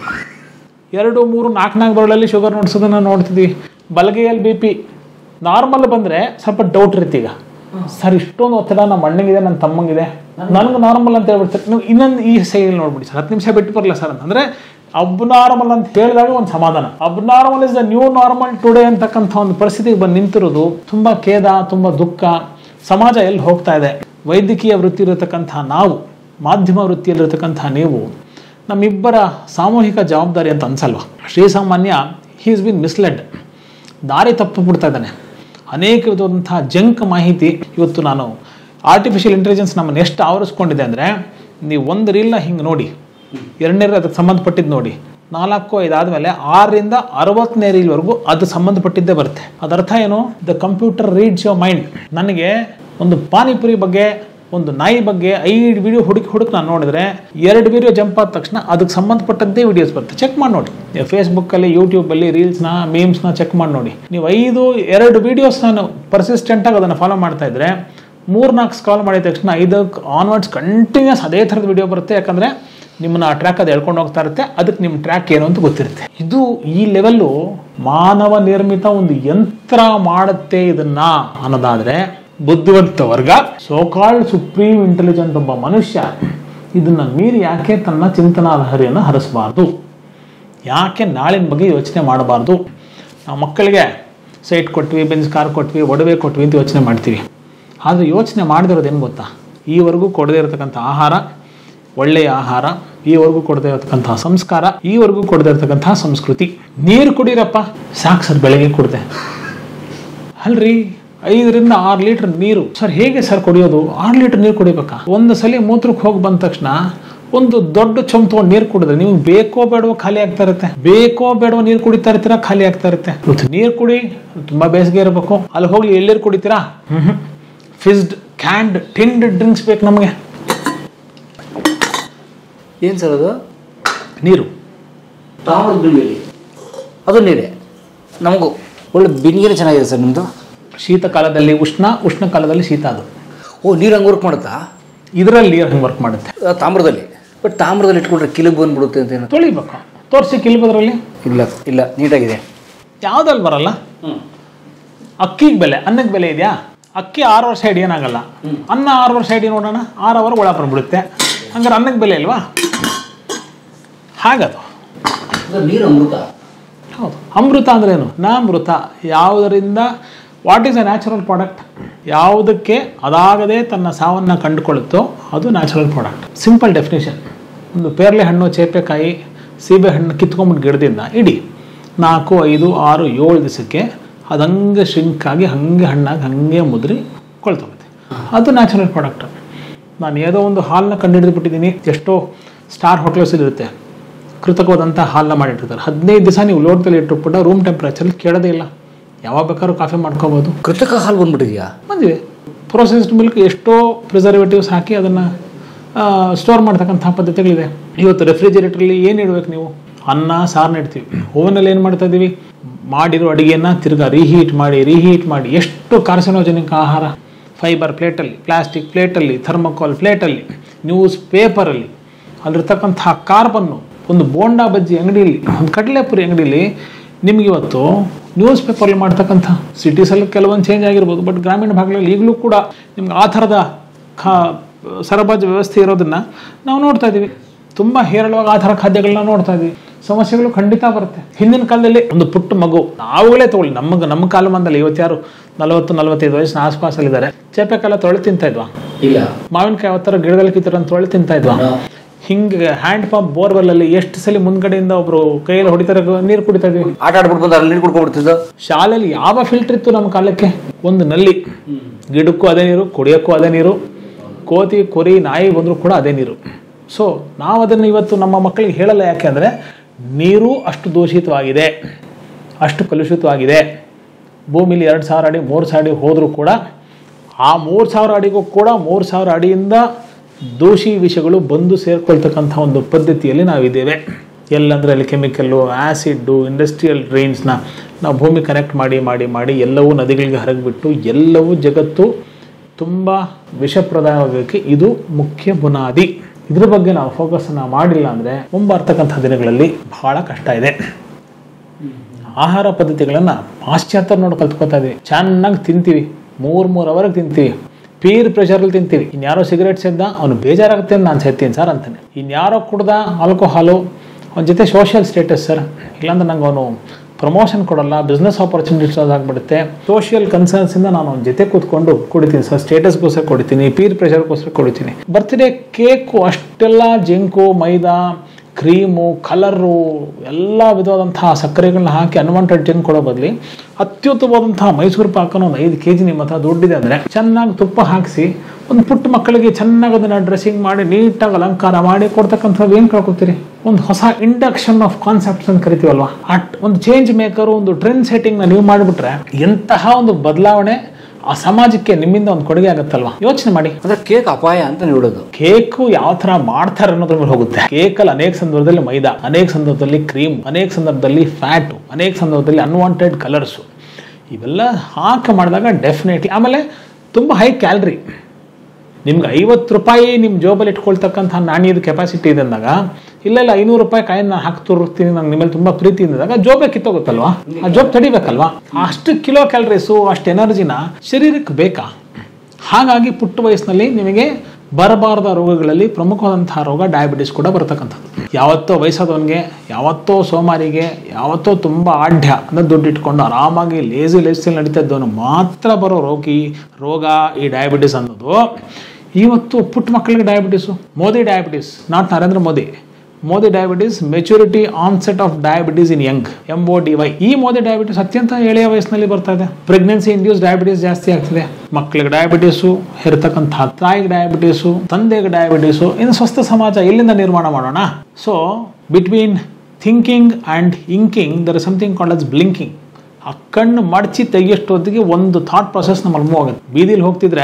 ಎರಡು ಮೂರು ನಾಲ್ಕು ನಾಲ್ಕು ಬರಳಲ್ಲಿ ಶುಗರ್ ನೋಡ್ಸೋದನ್ನ ನೋಡ್ತಿದ್ವಿ ಬಲಗೈಯಲ್ಲಿ ಬಿ ಪಿ ನಾರ್ಮಲ್ ಬಂದರೆ ಸ್ವಲ್ಪ ಡೌಟ್ ಇರುತ್ತೆ ಈಗ ಸರ್ ಇಷ್ಟೊಂದು ಒತ್ತಡ ನಮ್ಮ ಅಣ್ಣಂಗಿದೆ ನನ್ನ ತಮ್ಮಂಗಿದೆ ನನಗೆ ನಾರ್ಮಲ್ ಅಂತ ಹೇಳ್ಬಿಡ್ತಾರೆ ನೀವು ಇನ್ನೊಂದು ಈ ಸೈಡಲ್ಲಿ ನೋಡ್ಬಿಡಿ ಸರ್ ಹತ್ತು ನಿಮಿಷ ಬಿಟ್ಟು ಬರಲ್ಲ ಸರ್ ಅಂತಂದರೆ ಅಬ್ನಾರ್ಮಲ್ ಅಂತ ಹೇಳಿದಾಗ ಒಂದು ಸಮಾಧಾನ abnormal is the new normal today ಅಂತಕ್ಕಂಥ ಒಂದು ಪರಿಸ್ಥಿತಿಗೆ ಬಂದು ನಿಂತಿರೋದು ತುಂಬ ಖೇದ ತುಂಬ ದುಃಖ ಸಮಾಜ ಎಲ್ಲಿ ಹೋಗ್ತಾ ಇದೆ ವೈದ್ಯಕೀಯ ವೃತ್ತಿ ಇರತಕ್ಕಂಥ ನಾವು ಮಾಧ್ಯಮ ವೃತ್ತಿಯಲ್ಲಿರ್ತಕ್ಕಂಥ ನೀವು ನಮ್ಮಿಬ್ಬರ ಸಾಮೂಹಿಕ ಜವಾಬ್ದಾರಿ ಅಂತ ಅನ್ಸಲ್ವಾ ಶ್ರೀಸಾಮಾನ್ಯ ಹೀ ಇಸ್ ಬಿನ್ ಮಿಸ್ಲೆಡ್ ದಾರಿ ತಪ್ಪು ಬಿಡ್ತಾ ಇದ್ದಾನೆ ಅನೇಕ ವಿಧವಾದಂತಹ ಜಂಕ್ ಮಾಹಿತಿ ಇವತ್ತು ನಾನು ಆರ್ಟಿಫಿಷಿಯಲ್ ಇಂಟೆಲಿಜೆನ್ಸ್ ನಮ್ಮನ್ನು ಎಷ್ಟು ಆವರಿಸ್ಕೊಂಡಿದೆ ಅಂದರೆ ನೀವು ಒಂದು ರೀಲ್ನ ಹಿಂಗೆ ನೋಡಿ ಎರಡನೇ ಅದಕ್ಕೆ ಸಂಬಂಧಪಟ್ಟಿದ್ದು ನೋಡಿ ನಾಲ್ಕು ಐದಾದ್ಮೇಲೆ ಆರರಿಂದ ಅರವತ್ತನೇ ರೀಲ್ವರೆಗೂ ಅದು ಸಂಬಂಧಪಟ್ಟಿದ್ದೇ ಬರುತ್ತೆ ಅದರ್ಥ ಏನು the computer reads your mind ನನಗೆ ಒಂದು ಪಾನಿಪುರಿ ಬಗ್ಗೆ ಒಂದು ನಾಯಿ ಬಗ್ಗೆ ಐದು ವಿಡಿಯೋ ಹುಡುಕಿ ಹುಡುಕಿ ನಾನು ನೋಡಿದ್ರೆ ಎರಡು ವಿಡಿಯೋ ಜಂಪ್ ಆದ ತಕ್ಷಣ ಅದಕ್ಕೆ ಸಂಬಂಧಪಟ್ಟಂತೆ ವಿಡಿಯೋಸ್ ಬರುತ್ತೆ ಚೆಕ್ ಮಾಡಿ ನೋಡಿ ನೀವು ಫೇಸ್ಬುಕ್ಕಲ್ಲಿ ಯೂಟ್ಯೂಬಲ್ಲಿ ರೀಲ್ಸ್ನ ಮೀಮ್ಸ್ನ ಚೆಕ್ ಮಾಡಿ ನೋಡಿ ನೀವು ಐದು ಎರಡು ವಿಡಿಯೋಸ್ ನಾನು ಪರ್ಸಿಸ್ಟೆಂಟಾಗಿ ಅದನ್ನು ಫಾಲೋ ಮಾಡ್ತಾ ಇದ್ರೆ ಮೂರ್ನಾಲ್ಕು ಸ್ಕಾಲ್ ಮಾಡಿದ ತಕ್ಷಣ ಐದಕ್ಕೆ ಆನ್ವರ್ಡ್ಸ್ ಕಂಟಿನ್ಯೂಸ್ ಅದೇ ಥರದ ವಿಡಿಯೋ ಬರುತ್ತೆ ಯಾಕಂದರೆ ನಿಮ್ಮನ್ನ ಆ ಟ್ರ್ಯಾಕ್ ಅದು ಎಳ್ಕೊಂಡು ಹೋಗ್ತಾ ಇರುತ್ತೆ ಅದಕ್ಕೆ ನಿಮ್ಮ ಟ್ರ್ಯಾಕ್ ಏನು ಅಂತ ಗೊತ್ತಿರುತ್ತೆ ಇದು ಈ ಲೆವೆಲ್ಲು ಮಾನವ ನಿರ್ಮಿತ ಒಂದು ಯಂತ್ರ ಮಾಡುತ್ತೆ ಇದನ್ನ ಅನ್ನೋದಾದ್ರೆ ಬುದ್ಧಿವಂತ ವರ್ಗ ಸೋಕಾಲ್ಡ್ ಸುಪ್ರೀಂ ಇಂಟೆಲಿಜೆಂಟ್ ಒಬ್ಬ ಮನುಷ್ಯ ಇದನ್ನ ಮೀರಿ ಯಾಕೆ ತನ್ನ ಚಿಂತನಾಲಹರಿಯನ್ನು ಹರಿಸಬಾರ್ದು ಯಾಕೆ ನಾಳಿನ ಬಗ್ಗೆ ಯೋಚನೆ ಮಾಡಬಾರ್ದು ನಾವು ಮಕ್ಕಳಿಗೆ ಸೈಟ್ ಕೊಟ್ವಿ ಬೆಂಚ್ ಕಾರ್ ಕೊಟ್ವಿ ಒಡವೆ ಕೊಟ್ವಿ ಅಂತ ಯೋಚನೆ ಮಾಡ್ತೀವಿ ಆದರೆ ಯೋಚನೆ ಮಾಡದಿರೋದು ಏನು ಗೊತ್ತಾ ಈವರೆಗೂ ಕೊಡದೇ ಇರತಕ್ಕಂಥ ಆಹಾರ ಒಳ್ಳೆಯ ಆಹಾರ ಈವರೆಗೂ ಕೊಡದೇ ಇರತಕ್ಕಂಥ ಸಂಸ್ಕಾರ ಈವರೆಗೂ ಕೊಡದೇ ಇರತಕ್ಕಂಥ ಸಂಸ್ಕೃತಿ ನೀರು ಕುಡೀರಪ್ಪ ಸಾಕು ಸರ್ ಬೆಳಗ್ಗೆ ಕುಡ್ದೆ ಅಲ್ರಿ ಐದರಿಂದ ಆರು ಲೀಟರ್ ನೀರು ಸರ್ ಹೇಗೆ ಸರ್ ಕುಡಿಯೋದು ಆರು ಲೀಟರ್ ನೀರು ಕುಡಿಬೇಕಾ ಒಂದು ಸಲ ಮೂತ್ರಕ್ಕೆ ಹೋಗಿ ಬಂದ ತಕ್ಷಣ ಒಂದು ದೊಡ್ಡ ಚೊಂಬ್ ತಗೊಂಡು ನೀರು ಕುಡಿದ್ರೆ ನಿಮ್ಗೆ ಬೇಕೋ ಬೇಡವೋ ಖಾಲಿ ಆಗ್ತಾ ಇರುತ್ತೆ ಬೇಕೋ ಬೇಡವೋ ನೀರು ಕುಡಿತಾ ಇರ್ತೀರಾ ಖಾಲಿ ಆಗ್ತಾ ಇರುತ್ತೆ ಇವತ್ತು ನೀರು ಕುಡಿ ತುಂಬಾ ಬೇಸಿಗೆ ಇರಬೇಕು ಅಲ್ಲಿ ಹೋಗ್ಲಿ ಎಳ್ಳೀರು ಕುಡಿತೀರಾ ಹ್ಮ್ ಫಿಸ್ಡ್ ಕ್ಯಾಂಡ್ ಟಿಂಡ್ ಡ್ರಿಂಕ್ಸ್ ಬೇಕು ನಮಗೆ ಏನು ಸರ್ ಅದು ನೀರು ಅದು ನೀರೇ ನಮಗೂ ಒಳ್ಳೆ ಬಿನಿಗೆನೆ ಚೆನ್ನಾಗಿದೆ ಸರ್ ನಿಮ್ಮದು ಶೀತ ಕಾಲದಲ್ಲಿ ಉಷ್ಣ ಉಷ್ಣ ಕಾಲದಲ್ಲಿ ಶೀತ ಅದು ಓ ನೀರು ಹಂಗೆ ವರ್ಕ್ ಮಾಡುತ್ತಾ ಇದರಲ್ಲಿ ನೀರು ಹಂಗೆ ವರ್ಕ್ ಮಾಡುತ್ತೆ ಆ, ತಾಮ್ರದಲ್ಲಿ ಬಟ್ ತಾಮ್ರದಲ್ಲಿ ಇಟ್ಕೊಂಡ್ರೆ ಕಿಲುಬು ಬಂದ್ಬಿಡುತ್ತೆ ಅಂತ ಏನು ತೊಳಿಬೇಕು ತೋರಿಸಿ ಕಿಲ್ಬದ್ರಲ್ಲಿ ಇಲ್ಲ ಇಲ್ಲ ನೀಟಾಗಿದೆ ಯಾವ್ದಲ್ಲಿ ಬರಲ್ಲ ಹ್ಞೂ ಅಕ್ಕಿಗೆ ಬೆಲೆ ಅನ್ನಕ್ಕೆ ಬೆಲೆ ಇದೆಯಾ ಅಕ್ಕಿ ಆರು ವರ್ಷ ಹಿಡಿ ಏನಾಗಲ್ಲ ಅನ್ನ ಆರು ವರ್ಷ ಹಿಡಿ ನೋಡೋಣ ಆರು ಅವರ್ ಒಳ ಬಂದ್ಬಿಡುತ್ತೆ ಹಂಗಾರೆ ಅನ್ನಕ್ಕೆ ಬೆಲೆ ಇಲ್ವಾ ಹಾಗದು ನೀರು ಅಮೃತ ಹೌದು ಅಮೃತ ಅಂದ್ರೇನು ನಾಮೃತ ಯಾವುದರಿಂದ what is a natural product ಯಾವುದಕ್ಕೆ ಅದಾಗದೆ ತನ್ನ ಸಾವನ್ನು ಕಂಡುಕೊಳ್ಳುತ್ತೋ ಅದು ನ್ಯಾಚುರಲ್ ಪ್ರಾಡಕ್ಟ್ ಸಿಂಪಲ್ ಡೆಫಿನೇಷನ್ ಒಂದು ಪೇರ್ಲೆ ಹಣ್ಣು ಚೇಪೆಕಾಯಿ ಸೀಬೆ ಹಣ್ಣು ಕಿತ್ಕೊಂಡ್ಬಿಟ್ಟು ಗಿಡದಿಂದ ಇಡಿ ನಾಲ್ಕು ಐದು ಆರು ಏಳು ದಿವಸಕ್ಕೆ ಅದು ಹಂಗೆ shrink ಆಗಿ ಹಾಗೆ ಹಣ್ಣಾಗಿ ಹಾಗೆ ಮುದ್ರಿ ಕೊಳ್ತೋಗುತ್ತೆ ಅದು ನ್ಯಾಚುರಲ್ ಪ್ರಾಡಕ್ಟ್ ನಾನು ಯಾವುದೋ ಒಂದು ಹಾಲನ್ನ ಕಂಡುಹಿಡಿದು ಬಿಟ್ಟಿದ್ದೀನಿ ಎಷ್ಟೋ ಸ್ಟಾರ್ ಹೋಟೆಲ್ಸಲ್ಲಿ ಇರುತ್ತೆ ಕೃತಕವಾದಂಥ ಹಾಲನ್ನ ಮಾಡಿಟ್ಟಿರ್ತಾರೆ ಹದಿನೈದು ದಿವಸ ನೀವು ಲೋಟದಲ್ಲಿ ಇಟ್ಟುಬಿಟ್ಟು ರೂಮ್ ಟೆಂಪ್ರೇಚರಲ್ಲಿ ಕೆಡೋದೇ ಇಲ್ಲ ಯಾವಾಗ ಬೇಕಾದ್ರೂ ಕಾಫಿ ಮಾಡ್ಕೋಬೋದು ಕೃತಕ ಹಾಲು ಬಂದ್ಬಿಟ್ಟಿದ್ಯಾ ಬಂದಿದೆ ಪ್ರೊಸೆಸ್ಡ್ ಮಿಲ್ಕ್ ಎಷ್ಟೋ ಪ್ರಿಸರ್ವೇಟಿವ್ಸ್ ಹಾಕಿ ಅದನ್ನು ಸ್ಟೋರ್ ಮಾಡ್ತಕ್ಕಂಥ ಪದ್ಧತಿಗಳಿದೆ ಇವತ್ತು ರೆಫ್ರಿಜಿರೇಟ್ರಲ್ಲಿ ಏನು ಇಡ್ಬೇಕು ನೀವು ಅನ್ನ ಸಾರನ್ನ ಇಡ್ತೀವಿ ಓವನಲ್ಲಿ ಏನು ಮಾಡ್ತಾ ಇದ್ದೀವಿ ಮಾಡಿರೋ ಅಡುಗೆಯನ್ನು ತಿರ್ಗಾ ರೀಹೀಟ್ ಮಾಡಿ ರೀಹೀಟ್ ಮಾಡಿ ಎಷ್ಟು ಕಾರ್ಸಿನೋಜನಿಕ್ ಆಹಾರ ಫೈಬರ್ ಪ್ಲೇಟಲ್ಲಿ ಪ್ಲಾಸ್ಟಿಕ್ ಪ್ಲೇಟಲ್ಲಿ ಥರ್ಮಕೋಲ್ ಪ್ಲೇಟಲ್ಲಿ ನ್ಯೂಸ್ ಪೇಪರಲ್ಲಿ ಅಲ್ಲಿರ್ತಕ್ಕಂಥ ಕಾರ್ಬನ್ನು ಒಂದು ಬೋಂಡಾ ಬಜ್ಜಿ ಅಂಗಡಿಯಲ್ಲಿ ಒಂದು ಕಡಲೆಪುರಿ ಅಂಗಡಿಯಲ್ಲಿ ನಿಮ್ಗೆ ಇವತ್ತು ನ್ಯೂಸ್ ಪೇಪರಲ್ಲಿ ಮಾಡ್ತಕ್ಕಂಥ ಸಿಟೀಸಲ್ಲಿ ಕೆಲವೊಂದು ಚೇಂಜ್ ಆಗಿರ್ಬೋದು ಬಟ್ ಗ್ರಾಮೀಣ ಭಾಗಗಳಲ್ಲಿ ಈಗಲೂ ಕೂಡ ನಿಮ್ಗೆ ಆ ಥರದ ಖಾ ಸರಬರಾಜು ವ್ಯವಸ್ಥೆ ಇರೋದನ್ನು ನಾವು ನೋಡ್ತಾ ಇದ್ದೀವಿ ತುಂಬ ಹೇರಳವಾಗಿ ಆ ಥರ ಖಾದ್ಯಗಳನ್ನ ನೋಡ್ತಾ ಇದ್ದೀವಿ ಸಮಸ್ಯೆಗಳು ಖಂಡಿತ ಬರುತ್ತೆ ಹಿಂದಿನ ಕಾಲದಲ್ಲಿ ಒಂದು ಪುಟ್ಟ ಮಗು ನಾವುಗಳೇ ತಗೊಳ್ಳಿ ನಮಗೆ ನಮ್ಮ ಕಾಲಮಾನದಲ್ಲಿ ಇವತ್ತು ಯಾರು ನಲವತ್ತು ನಲವತ್ತೈದು ವಯಸ್ಸಿನ ಆಸ್ಪಾಸಲ್ಲಿದ್ದಾರೆ ಚೇಪೆಕಾಲ ತೊಳೆ ತಿಂತಾ ಇದ್ವಾ ಇಲ್ಲ ಮಾವಿನಕಾಯಿ ಯಾವತ್ತರ ಗಿಡದಲ್ಲಿ ಕಿತ್ತರ ತೊಳೆ ತಿಂತಾ ಇದ್ವಾ ಹಿಂಗೆ ಹ್ಯಾಂಡ್ ಪಂಪ್ ಬೋರ್ವೆಲ್ ಅಲ್ಲಿ ಎಷ್ಟು ಸಲ ಮುಂದ್ಗಡೆಯಿಂದ ಒಬ್ರು ಕೈಯಲ್ಲಿ ಹೊಡಿತಾರೆ ನೀರು ಕುಡಿತಾ ಇದೀವಿ ಆಟ ಆಡ್ಬಿಟ್ಟು ಬಂದು ಅಲ್ಲಿ ನೀರು ಕುಡ್ಕೊಂಡ್ಬಿಡ್ತಿದ್ದ ಶಾಲೆಯಲ್ಲಿ ಯಾವ ಫಿಲ್ಟರ್ ಇತ್ತು ನಮ್ಮ ಕಾಲಕ್ಕೆ ಒಂದು ನಲ್ಲಿ ಗಿಡಕ್ಕೂ ಅದೇ ನೀರು ಕುಡಿಯೋಕ್ಕೂ ಅದೇ ನೀರು ಕೋತಿ ಕುರಿ ನಾಯಿ ಬಂದರೂ ಕೂಡ ಅದೇ ನೀರು ಸೊ ನಾವು ಅದನ್ನು ಇವತ್ತು ನಮ್ಮ ಮಕ್ಕಳಿಗೆ ಹೇಳಲ್ಲ ಯಾಕೆ ಅಂದರೆ ನೀರು ಅಷ್ಟು ದೂಷಿತವಾಗಿದೆ ಅಷ್ಟು ಕಲುಷಿತವಾಗಿದೆ ಭೂಮಿಲಿ ಎರಡು ಸಾವಿರ ಅಡಿ ಮೂರು ಸಾವಿರ ಅಡಿ ಹೋದರೂ ಕೂಡ ಆ ಮೂರು ಸಾವಿರ ಅಡಿಗೂ ಕೂಡ ಮೂರು ಸಾವಿರ ಅಡಿಯಿಂದ ದೂಷಿ ವಿಷಗಳು ಬಂದು ಸೇರ್ಕೊಳ್ತಕ್ಕಂಥ ಒಂದು ಪದ್ಧತಿಯಲ್ಲಿ ನಾವಿದ್ದೇವೆ ಎಲ್ಲಂದ್ರೆ ಅಲ್ಲಿ ಕೆಮಿಕಲ್ಲು ಆ್ಯಸಿಡ್ಡು ಇಂಡಸ್ಟ್ರಿಯಲ್ ಡ್ರೈನ್ಸ್ನ ನಾವು ಭೂಮಿ ಕನೆಕ್ಟ್ ಮಾಡಿ ಮಾಡಿ ಮಾಡಿ ಎಲ್ಲವೂ ನದಿಗಳಿಗೆ ಹರಗಿಬಿಟ್ಟು ಎಲ್ಲವೂ ಜಗತ್ತು ತುಂಬ ವಿಷಪ್ರದಾಯವಾಗೋಕ್ಕೆ ಇದು ಮುಖ್ಯ ಬುನಾದಿ ಇದ್ರ ಬಗ್ಗೆ ನಾವು ಫೋಕಸನ್ನು ಮಾಡಿಲ್ಲ ಅಂದರೆ ಮುಂಬರ್ತಕ್ಕಂಥ ದಿನಗಳಲ್ಲಿ ಬಹಳ ಕಷ್ಟ ಇದೆ ಆಹಾರ ಪದ್ಧತಿಗಳನ್ನು ಪಾಶ್ಚಾತ್ಯ ನೋಡಿ ಕಲ್ತ್ಕೊತಾ ಇದೀವಿ ಚೆನ್ನಾಗಿ ತಿಂತೀವಿ ಮೂರು ಮೂರು ಅವರ್ಗೆ ತಿಂತೀವಿ ಪೀರ್ ಪ್ರೆಷರಲ್ಲಿ ತಿಂತೀವಿ ಇನ್ಯಾರೋ ಸಿಗರೇಟ್ ಸೇದ್ದ ಅವನು ಬೇಜಾರಾಗುತ್ತೆ ಅಂತ ನಾನು ಸೇರ್ತೀನಿ ಸರ್ ಅಂತಾನೆ ಇನ್ಯಾರೋ ಕುಡ್ದ ಆಲ್ಕೋಹಾಲು ಅವನ ಜೊತೆ ಸೋಷಿಯಲ್ ಸ್ಟೇಟಸ್ ಸರ್ ಇಲ್ಲಾಂದ್ರೆ ನಂಗೆ ಅವನು ಪ್ರಮೋಷನ್ ಕೊಡಲ್ಲ ಬಿಸ್ನೆಸ್ ಆಪರ್ಚುನಿಟೀಸ್ ಆಗಿಬಿಡುತ್ತೆ ಸೋಷಿಯಲ್ ಕನ್ಸರ್ನ್ಸಿಂದ ನಾನು ಅವನ ಜೊತೆ ಕೂತ್ಕೊಂಡು ಕುಡಿತೀನಿ ಸರ್ ಸ್ಟೇಟಸ್ಗೋಸ್ಕರ ಕುಡಿತೀನಿ ಪೀರ್ ಪ್ರೆಷರ್ಗೋಸ್ಕರ ಕುಡಿತೀನಿ ಬರ್ತ್ಡೇ ಕೇಕು ಅಷ್ಟೆಲ್ಲ ಜಿಂಕು ಮೈದಾ ಕ್ರೀಮು ಕಲರು ಎಲ್ಲ ವಿಧವಾದಂತಹ ಸಕ್ಕರೆಗಳನ್ನ ಹಾಕಿ ಅನ್ವಾಂಟೆಡ್ ಜನ್ ಕೊಡೋ ಬದಲಿ ಅತ್ಯುತ್ತಮವಾದಂತಹ ಮೈಸೂರು ಪಾಕನ ಒಂದು ಐದು ಕೆ ಜಿ ನಿಮ್ಮ ಹತ್ರ ದುಡ್ಡಿದೆ ಅಂದರೆ ಚೆನ್ನಾಗಿ ತುಪ್ಪ ಹಾಕಿಸಿ ಒಂದು ಪುಟ್ಟ ಮಕ್ಕಳಿಗೆ ಚೆನ್ನಾಗಿ ಅದನ್ನು ಡ್ರೆಸ್ಸಿಂಗ್ ಮಾಡಿ ನೀಟಾಗಿ ಅಲಂಕಾರ ಮಾಡಿ ಕೊಡ್ತಕ್ಕಂಥದ್ದು ಏನು ಕಳ್ಕೊತೀರಿ ಒಂದು ಹೊಸ ಇಂಡಕ್ಷನ್ ಆಫ್ ಕಾನ್ಸೆಪ್ಟ್ಸ್ ಅಂತ ಕರಿತೀವಲ್ವಾ ಅಟ್ ಒಂದು ಚೇಂಜ್ ಮೇಕರು ಒಂದು ಟ್ರೆಂಡ್ ಸೆಟ್ಟಿಂಗ್ನ ನೀವು ಮಾಡಿಬಿಟ್ರೆ ಎಂತಹ ಒಂದು ಬದಲಾವಣೆ ಆ ಸಮಾಜಕ್ಕೆ ನಿಮ್ಮಿಂದ ಒಂದು ಕೊಡುಗೆ ಆಗುತ್ತಲ್ವಾ ಯೋಚನೆ ಮಾಡಿ ಅಂದ್ರೆ ಕೇಕ್ ಅಪಾಯ ಅಂತ ನೋಡೋದು ಕೇಕು ಯಾವ ತರ ಮಾಡ್ತಾರೆ ಅನ್ನೋದ್ರ ಮೇಲೆ ಹೋಗುತ್ತೆ ಕೇಕಲ್ಲಿ ಅನೇಕ ಸಂದರ್ಭದಲ್ಲಿ ಮೈದಾ ಅನೇಕ ಸಂದರ್ಭದಲ್ಲಿ ಕ್ರೀಮ್ ಅನೇಕ ಸಂದರ್ಭದಲ್ಲಿ ಫ್ಯಾಟು ಅನೇಕ ಸಂದರ್ಭದಲ್ಲಿ ಅನ್ವಾಂಟೆಡ್ ಕಲರ್ಸು ಇವೆಲ್ಲ ಹಾಕಿ ಮಾಡಿದಾಗ ಡೆಫಿನೆಟ್ಲಿ ಆಮೇಲೆ ತುಂಬ ಹೈ ಕ್ಯಾಲ್ರಿ ನಿಮ್ಗೆ ಐವತ್ತು ರೂಪಾಯಿ ನಿಮ್ಮ ಜೋಬಲ್ಲಿ ಇಟ್ಕೊಳ್ತಕ್ಕಂಥ ನಾಣ್ಯದ ಕೆಪಾಸಿಟಿ ಇದೆ ಅಂದಾಗ ಇಲ್ಲ ಇಲ್ಲ ಐನೂರು ರೂಪಾಯಿ ಕಾಯಿನ ನಾನು ಹಾಕಿ ತೋರಿಸ್ತೀನಿ ನಂಗೆ ನಿಮ್ಮಲ್ಲಿ ತುಂಬ ಪ್ರೀತಿ ಇದ್ದಾಗ ಜೋಬೇ ಕಿತ್ತೋಗುತ್ತಲ್ವಾ ಆ ಜೋಬ್ ತಡಿಬೇಕಲ್ವಾ ಅಷ್ಟು ಕಿಲೋ ಕ್ಯಾಲರೀಸು ಅಷ್ಟು ಎನರ್ಜಿನ ಶರೀರಕ್ಕೆ ಬೇಕಾ ಹಾಗಾಗಿ ಪುಟ್ಟ ವಯಸ್ಸಿನಲ್ಲಿ ನಿಮಗೆ ಬರಬಾರದ ರೋಗಗಳಲ್ಲಿ ಪ್ರಮುಖವಾದಂತಹ ರೋಗ ಡಯಾಬಿಟಿಸ್ ಕೂಡ ಬರ್ತಕ್ಕಂಥದ್ದು ಯಾವತ್ತೋ ವಯಸ್ಸಾದವನಿಗೆ ಯಾವತ್ತೋ ಸೋಮಾರಿಗೆ ಯಾವತ್ತೋ ತುಂಬ ಆಢ್ಯ ಅಂದರೆ ದುಡ್ಡು ಇಟ್ಕೊಂಡು ಆರಾಮಾಗಿ ಲೇಸಿ ಲೈಫ್ಸ್ಟೈಲ್ ನಡೀತಾ ಇದ್ದವನು ಮಾತ್ರ ಬರೋ ರೋಗಿ ರೋಗ ಈ ಡಯಾಬಿಟಿಸ್ ಅನ್ನೋದು ಇವತ್ತು ಪುಟ್ಟ ಮಕ್ಕಳಿಗೆ diabetes Modi diabetes not Narendra Modi Modi diabetes maturity onset of diabetes in young M O D Y ಈ ಮೋದಿ ಡಯಾಬಿಟಿಸ್ ಅತ್ಯಂತ ಎಳೆಯ ವಯಸ್ಸಿನಲ್ಲಿ ಬರ್ತಾ ಇದೆ ಪ್ರೆಗ್ನೆನ್ಸಿ ಇಂಡ್ಯೂಸ್ ಡಯಾಬಿಟಿಸ್ ಜಾಸ್ತಿ ಆಗ್ತಿದೆ ಮಕ್ಕಳಿಗೆ ಡಯಾಬಿಟಿಸು ಇರತಕ್ಕಂಥ ತಾಯಿಗೆ ಡಯಾಬಿಟಿಸು ತಂದೆಗೆ ಡಯಾಬಿಟಿಸು ಇನ್ನು ಸ್ವಸ್ಥ ಸಮಾಜ ಎಲ್ಲಿಂದ ನಿರ್ಮಾಣ ಮಾಡೋಣ so between thinking and inking there is something called as blinking ಆ ಕಣ್ಣು ಮಡಚಿ ತೆಗಿಯೋಷ್ಟೊತ್ತಿಗೆ ಒಂದು ಥಾಟ್ ಪ್ರೊಸೆಸ್ ನಮ್ಮಲ್ಲಿ ಮೂವ್ ಆಗುತ್ತೆ ಬೀದಿಲಿ ಹೋಗ್ತಿದ್ರೆ